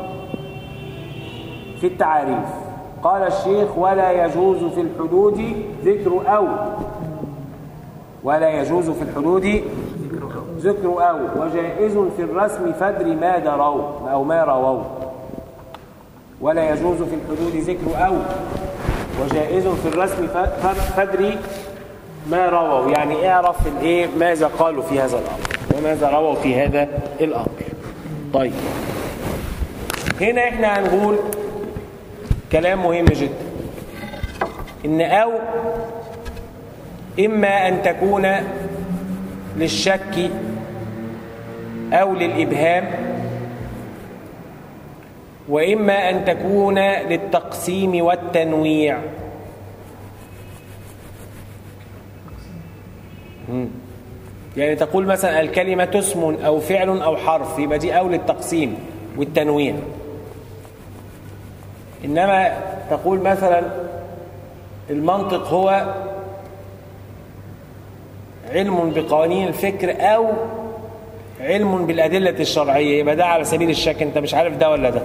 في التعاريف قال الشيخ ولا يجوز في الحدود ذكر أو ولا يجوز في الحدود ذكر أو وجائز في الرسم فدر ما دروا أو ما رووا ولا يجوز في الحدود ذكر أو وجائز في الرسم فدر ما رووا يعني اعرف الايه ماذا قالوا في هذا الامر وماذا رووا في هذا الامر طيب هنا احنا هنقول كلام مهم جدا ان او اما ان تكون للشك او للابهام واما ان تكون للتقسيم والتنويع يعني تقول مثلا الكلمة اسم أو فعل أو حرف يبقى دي أو للتقسيم والتنويع إنما تقول مثلا المنطق هو علم بقوانين الفكر أو علم بالأدلة الشرعية يبقى ده على سبيل الشك أنت مش عارف ده ولا ده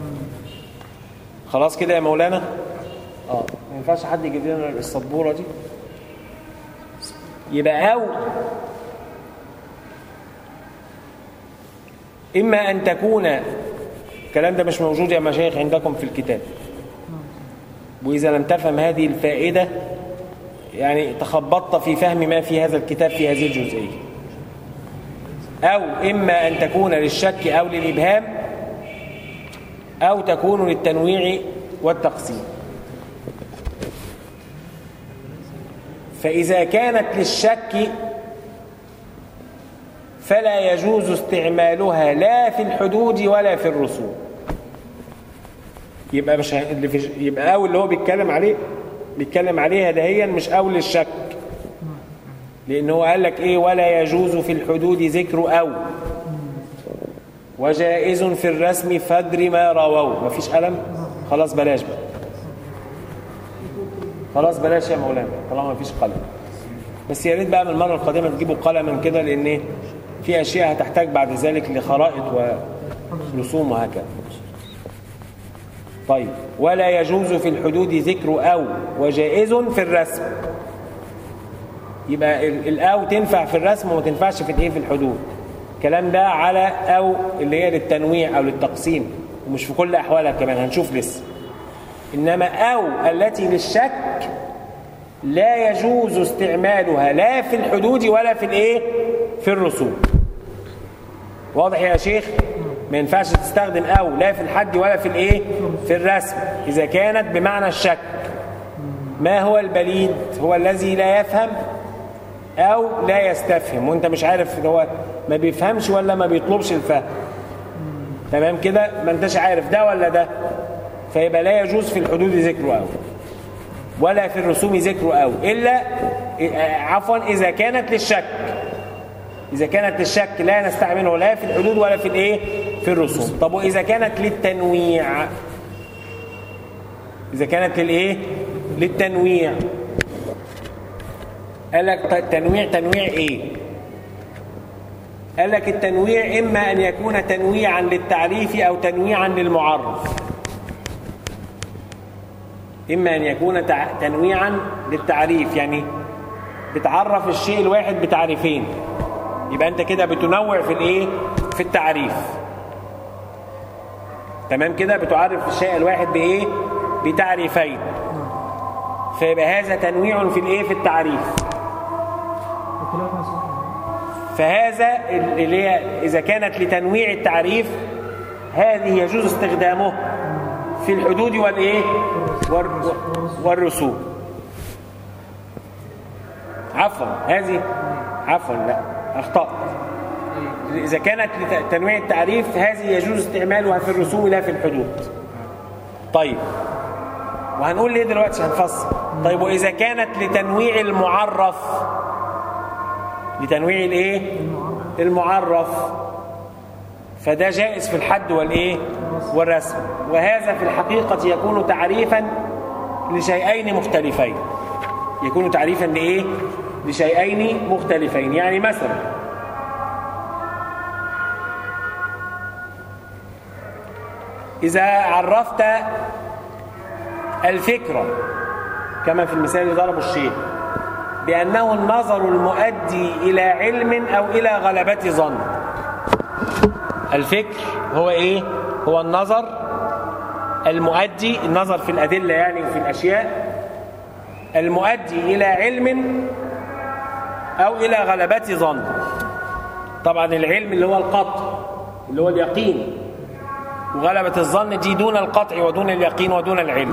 خلاص كده يا مولانا اه ما ينفعش حد يجيب لنا السبوره دي يبقى او اما ان تكون الكلام ده مش موجود يا مشايخ عندكم في الكتاب وإذا لم تفهم هذه الفائدة يعني تخبطت في فهم ما في هذا الكتاب في هذه الجزئية أو إما أن تكون للشك أو للإبهام أو تكون للتنويع والتقسيم فإذا كانت للشك فلا يجوز استعمالها لا في الحدود ولا في الرسوم يبقى مش اللي في يبقى او اللي هو بيتكلم عليه بيتكلم عليها دهيا مش اول الشك لان هو قال لك ايه ولا يجوز في الحدود ذكر او وجائز في الرسم فدر ما رووا مفيش قلم خلاص بلاش بقى خلاص بلاش يا مولانا طالما مفيش قلم بس يا ريت بقى من المره القادمه تجيبوا قلما كده لان في اشياء هتحتاج بعد ذلك لخرائط ورسوم وهكذا طيب ولا يجوز في الحدود ذكر أو وجائز في الرسم يبقى الاو تنفع في الرسم وما تنفعش في الايه في الحدود الكلام ده على او اللي هي للتنويع او للتقسيم ومش في كل احوالها كمان هنشوف لسه انما او التي للشك لا يجوز استعمالها لا في الحدود ولا في الايه في الرسوم واضح يا شيخ ما ينفعش تستخدم او لا في الحد ولا في الايه في الرسم اذا كانت بمعنى الشك ما هو البليد هو الذي لا يفهم او لا يستفهم وانت مش عارف هو ما بيفهمش ولا ما بيطلبش الفهم تمام كده ما انتش عارف ده ولا ده فيبقى لا يجوز في الحدود ذكره او ولا في الرسوم ذكره او الا عفوا اذا كانت للشك اذا كانت للشك لا نستعمله لا في الحدود ولا في الايه في الرسوم طب واذا كانت للتنويع اذا كانت للايه للتنويع قال لك تنويع تنويع ايه قال لك التنويع اما ان يكون تنويعا للتعريف او تنويعا للمعرف اما ان يكون تنويعا للتعريف يعني بتعرف الشيء الواحد بتعريفين يبقى انت كده بتنوع في الايه في التعريف تمام كده بتعرف الشيء الواحد بايه بتعريفين فيبقى هذا تنويع في الايه في التعريف فهذا اللي هي اذا كانت لتنويع التعريف هذه يجوز استخدامه في الحدود والايه والرسوم عفوا هذه عفوا لا اخطات اذا كانت لتنويع التعريف هذه يجوز استعمالها في الرسوم لا في الحدود طيب وهنقول ليه دلوقتي هنفصل طيب واذا كانت لتنويع المعرف لتنويع الايه المعرف فده جائز في الحد والايه والرسم وهذا في الحقيقة يكون تعريفا لشيئين مختلفين يكون تعريفا لايه لشيئين مختلفين يعني مثلا إذا عرفت الفكرة كما في المثال اللي ضربه الشيخ بأنه النظر المؤدي إلى علم أو إلى غلبة ظن الفكر هو إيه؟ هو النظر المؤدي النظر في الأدلة يعني وفي الأشياء المؤدي إلى علم أو إلى غلبة ظن طبعا العلم اللي هو القطع اللي هو اليقين وغلبة الظن دي دون القطع ودون اليقين ودون العلم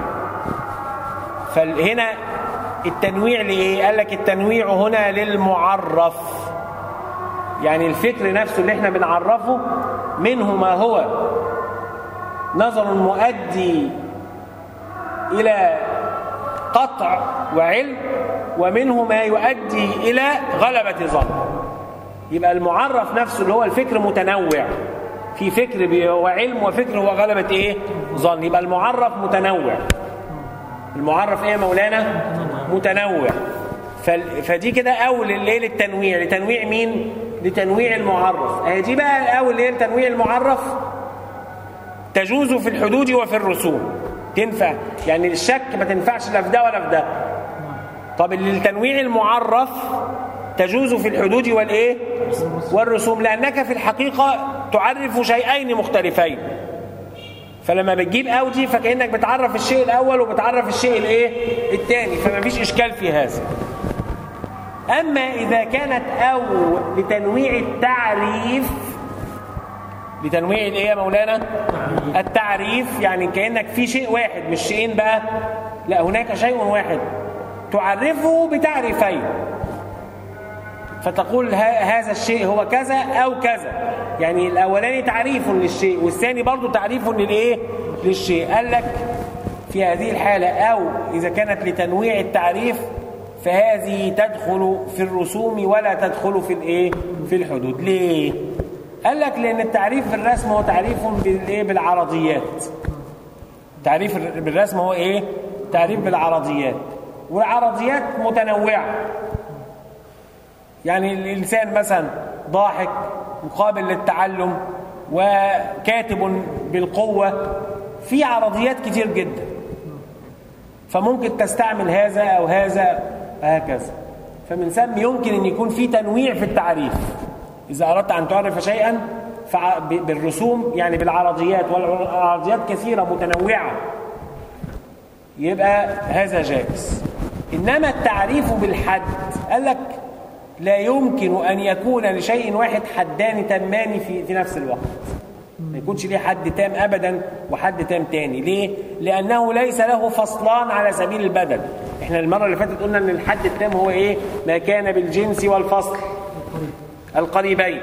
فهنا التنويع لإيه؟ قال لك التنويع هنا للمعرف يعني الفكر نفسه اللي احنا بنعرفه منه ما هو نظر مؤدي إلى قطع وعلم ومنه ما يؤدي إلى غلبة ظن يبقى المعرف نفسه اللي هو الفكر متنوع في فكر هو علم وفكر هو غلبة ايه ظن يبقى المعرف متنوع المعرف ايه يا مولانا متنوع فدي كده اول اللي للتنويع لتنويع مين لتنويع المعرف اهي دي بقى الاول اللي هي لتنويع المعرف تجوز في الحدود وفي الرسوم تنفع يعني الشك ما تنفعش لا في ده ولا في ده طب اللي لتنويع المعرف تجوز في الحدود والايه والرسوم لانك في الحقيقه تعرف شيئين مختلفين فلما بتجيب او دي فكانك بتعرف الشيء الاول وبتعرف الشيء الايه الثاني فما فيش اشكال في هذا اما اذا كانت او لتنويع التعريف لتنويع الايه يا مولانا التعريف يعني كانك في شيء واحد مش شيئين بقى لا هناك شيء واحد تعرفه بتعريفين فتقول هذا الشيء هو كذا أو كذا يعني الأولاني تعريف للشيء والثاني برضو تعريف للإيه للشيء قال لك في هذه الحالة أو إذا كانت لتنويع التعريف فهذه تدخل في الرسوم ولا تدخل في الإيه في الحدود ليه قال لك لأن التعريف بالرسم هو تعريف بالإيه بالعرضيات تعريف بالرسم هو إيه تعريف بالعرضيات والعرضيات متنوعة يعني الإنسان مثلا ضاحك وقابل للتعلم وكاتب بالقوة في عرضيات كتير جدا فممكن تستعمل هذا أو هذا هكذا فمن ثم يمكن أن يكون في تنويع في التعريف إذا أردت أن تعرف شيئا بالرسوم يعني بالعرضيات والعرضيات كثيرة متنوعة يبقى هذا جائز إنما التعريف بالحد قال لك لا يمكن أن يكون لشيء واحد حدان تمان في, في نفس الوقت ما يكونش ليه حد تام أبدا وحد تام تاني ليه؟ لأنه ليس له فصلان على سبيل البدل احنا المرة اللي فاتت قلنا أن الحد التام هو إيه؟ ما كان بالجنس والفصل القريبين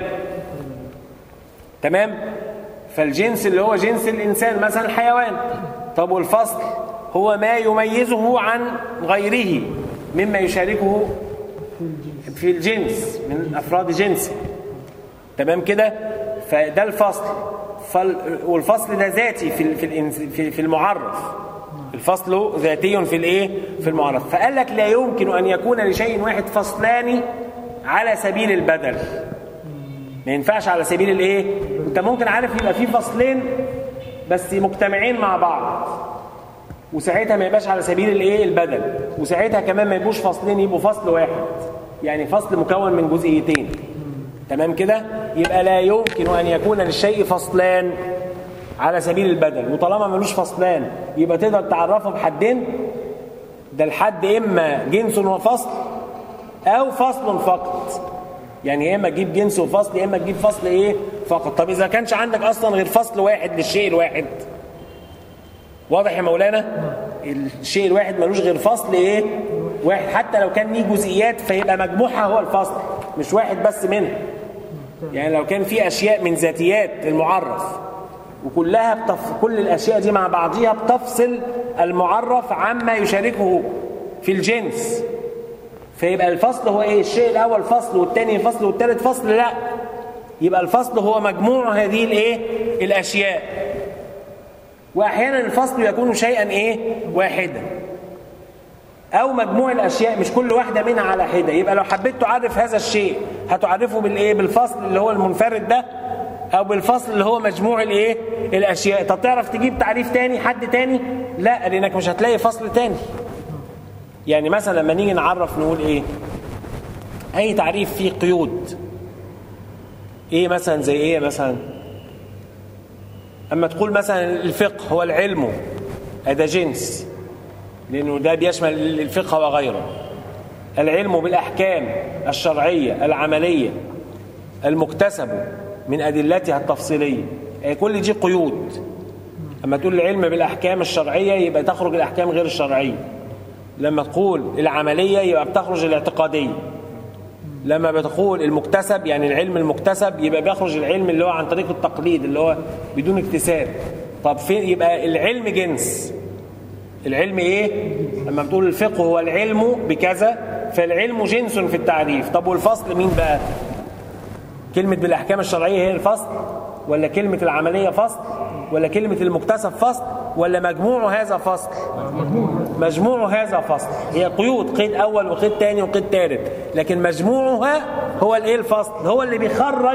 تمام؟ فالجنس اللي هو جنس الإنسان مثلا الحيوان طب والفصل هو ما يميزه عن غيره مما يشاركه في الجنس من أفراد جنسه تمام كده فده الفصل والفصل ده ذاتي في في في المعرف الفصل ذاتي في الايه في المعرف فقال لك لا يمكن ان يكون لشيء واحد فصلان على سبيل البدل ما ينفعش على سبيل الايه انت ممكن عارف يبقى في فصلين بس مجتمعين مع بعض وساعتها ما يبقاش على سبيل الايه البدل وساعتها كمان ما يبقوش فصلين يبقوا فصل واحد يعني فصل مكون من جزئيتين تمام كده يبقى لا يمكن ان يكون للشيء فصلان على سبيل البدل وطالما ملوش فصلان يبقى تقدر تعرفه بحدين ده الحد اما جنس وفصل او فصل فقط يعني يا اما تجيب جنس وفصل يا اما تجيب فصل ايه فقط طب اذا كانش عندك اصلا غير فصل واحد للشيء الواحد واضح يا مولانا الشيء الواحد ملوش غير فصل ايه واحد حتى لو كان ليه جزئيات فيبقى مجموعها هو الفصل مش واحد بس منها يعني لو كان في اشياء من ذاتيات المعرف وكلها بتف... كل الاشياء دي مع بعضها بتفصل المعرف عما يشاركه في الجنس فيبقى الفصل هو ايه الشيء الاول فصل والثاني فصل والثالث فصل لا يبقى الفصل هو مجموع هذه الايه الاشياء واحيانا الفصل يكون شيئا ايه واحدا او مجموع الاشياء مش كل واحده منها على حده يبقى لو حبيت تعرف هذا الشيء هتعرفه بالايه بالفصل اللي هو المنفرد ده او بالفصل اللي هو مجموع الايه الاشياء طب تعرف تجيب تعريف تاني حد تاني لا لانك مش هتلاقي فصل تاني يعني مثلا لما نيجي نعرف نقول ايه اي تعريف فيه قيود ايه مثلا زي ايه مثلا اما تقول مثلا الفقه هو العلم هذا جنس لانه ده بيشمل الفقه وغيره العلم بالاحكام الشرعيه العمليه المكتسب من ادلتها التفصيليه يعني كل دي قيود اما تقول العلم بالاحكام الشرعيه يبقى تخرج الاحكام غير الشرعيه لما تقول العمليه يبقى بتخرج الاعتقاديه لما بتقول المكتسب يعني العلم المكتسب يبقى بيخرج العلم اللي هو عن طريق التقليد اللي هو بدون اكتساب طب فين يبقى العلم جنس العلم ايه لما بتقول الفقه هو العلم بكذا فالعلم جنس في التعريف طب والفصل مين بقى كلمة بالأحكام الشرعية هي الفصل ولا كلمة العملية فصل ولا كلمة المكتسب فصل ولا مجموع هذا فصل مجموع هذا فصل هي قيود قيد أول وقيد ثاني وقيد ثالث لكن مجموعها هو الايه الفصل هو اللي بيخرج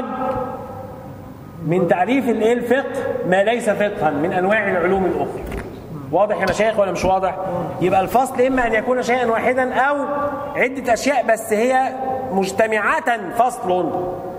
من تعريف الايه الفقه ما ليس فقها من أنواع العلوم الأخرى واضح يا مشايخ ولا مش واضح يبقى الفصل إما أن يكون شيئا واحدا أو عدة أشياء بس هي مجتمعة فصل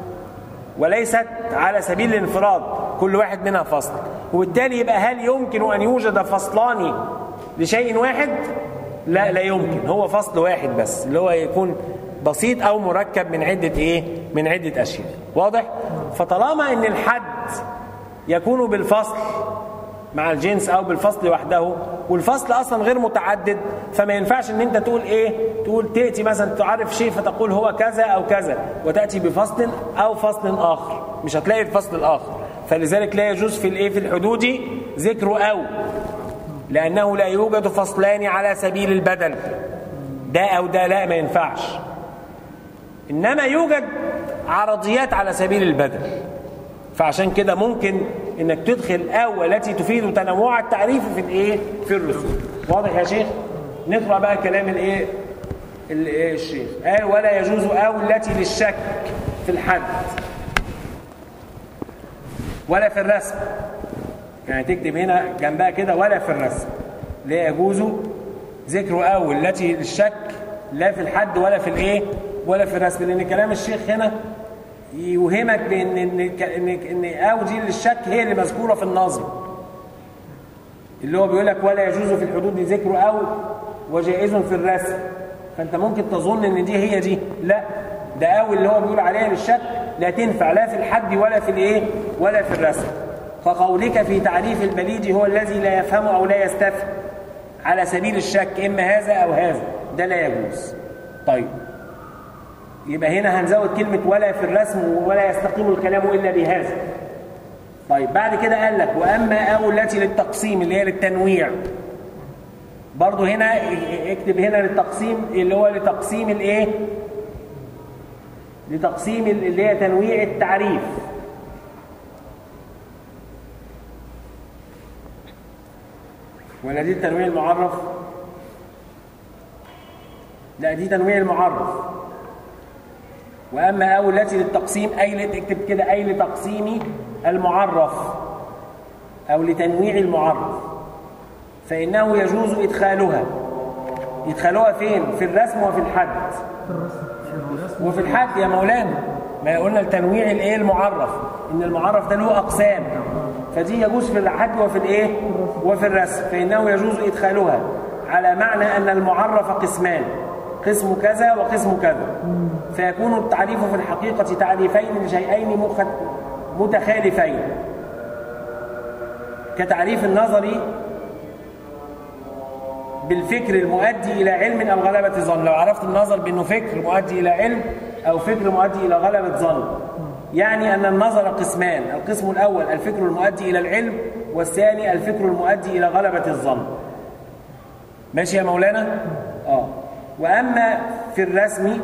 وليست على سبيل الانفراد كل واحد منها فصل وبالتالي يبقى هل يمكن أن يوجد فصلان لشيء واحد لا لا يمكن هو فصل واحد بس اللي هو يكون بسيط أو مركب من عدة إيه من عدة أشياء واضح فطالما أن الحد يكون بالفصل مع الجنس او بالفصل وحده والفصل اصلا غير متعدد فما ينفعش ان انت تقول ايه تقول تاتي مثلا تعرف شيء فتقول هو كذا او كذا وتاتي بفصل او فصل اخر مش هتلاقي الفصل الاخر فلذلك لا يجوز في الايه في الحدود ذكر او لانه لا يوجد فصلان على سبيل البدل ده او ده لا ما ينفعش انما يوجد عرضيات على سبيل البدل فعشان كده ممكن انك تدخل او التي تفيد تنوع التعريف في الايه في الرسوم واضح يا شيخ نقرا بقى كلام الايه الايه الشيخ قال ولا يجوز او التي للشك في الحد ولا في الرسم يعني تكتب هنا جنبها كده ولا في الرسم لا يجوز ذكر او التي للشك لا في الحد ولا في الايه ولا في الرسم لان كلام الشيخ هنا يوهمك بان ان ان, إن او دي للشك هي اللي مذكوره في النظم اللي هو بيقول لك ولا يجوز في الحدود ذكر او وجائز في الرسم فانت ممكن تظن ان دي هي دي لا ده او اللي هو بيقول عليها للشك لا تنفع لا في الحد ولا في الايه ولا في الرسم فقولك في تعريف البليد هو الذي لا يفهم او لا يستفهم على سبيل الشك اما هذا او هذا ده لا يجوز طيب يبقى هنا هنزود كلمة ولا في الرسم ولا يستقيم الكلام إلا بهذا طيب بعد كده قال لك وأما أو التي للتقسيم اللي هي للتنويع برضو هنا اكتب هنا للتقسيم اللي هو لتقسيم الايه لتقسيم اللي هي تنويع التعريف ولا دي تنويع المعرف لا دي تنويع المعرف واما او التي للتقسيم اي تكتب كده اي لتقسيم المعرف او لتنويع المعرف فانه يجوز ادخالها ادخالها فين في الرسم وفي الحد وفي الحد يا مولانا ما قلنا لتنويع الايه المعرف ان المعرف ده له اقسام فدي يجوز في الحد وفي الايه وفي الرسم فانه يجوز ادخالها على معنى ان المعرف قسمان قسم كذا وقسم كذا فيكون التعريف في الحقيقة تعريفين لشيئين متخالفين كتعريف النظري بالفكر المؤدي إلى علم أو غلبة ظن لو عرفت النظر بأنه فكر مؤدي إلى علم أو فكر مؤدي إلى غلبة ظن يعني أن النظر قسمان القسم الأول الفكر المؤدي إلى العلم والثاني الفكر المؤدي إلى غلبة الظن ماشي يا مولانا؟ آه وأما في الرسم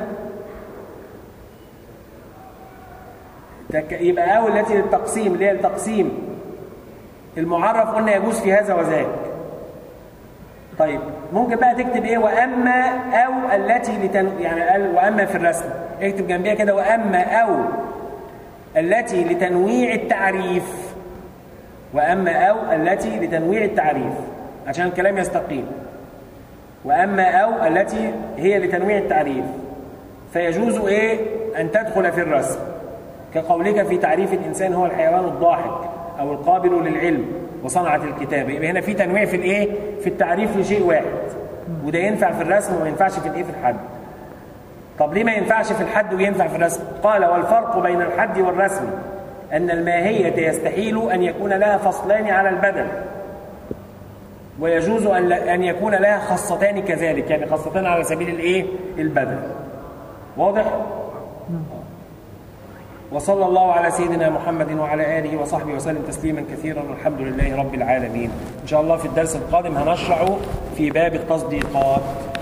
يبقى أو التي للتقسيم اللي هي التقسيم المعرف قلنا يجوز في هذا وذاك طيب ممكن بقى تكتب ايه واما او التي لتن... يعني قال واما في الرسم اكتب جنبيها كده واما او التي لتنويع التعريف واما او التي لتنويع التعريف عشان الكلام يستقيم واما او التي هي لتنويع التعريف فيجوز ايه ان تدخل في الرسم كقولك في تعريف الانسان هو الحيوان الضاحك او القابل للعلم وصنعه الكتابه يبقى هنا في تنويع في الايه في التعريف لشيء واحد وده ينفع في الرسم وما ينفعش في الايه في الحد طب ليه ما ينفعش في الحد وينفع في الرسم قال والفرق بين الحد والرسم ان الماهيه يستحيل ان يكون لها فصلان على البدن ويجوز ان ان يكون لها خاصتان كذلك يعني خاصتان على سبيل الايه البدن واضح وصلى الله على سيدنا محمد وعلى آله وصحبه وسلم تسليما كثيرا والحمد لله رب العالمين إن شاء الله في الدرس القادم هنشرع في باب التصديقات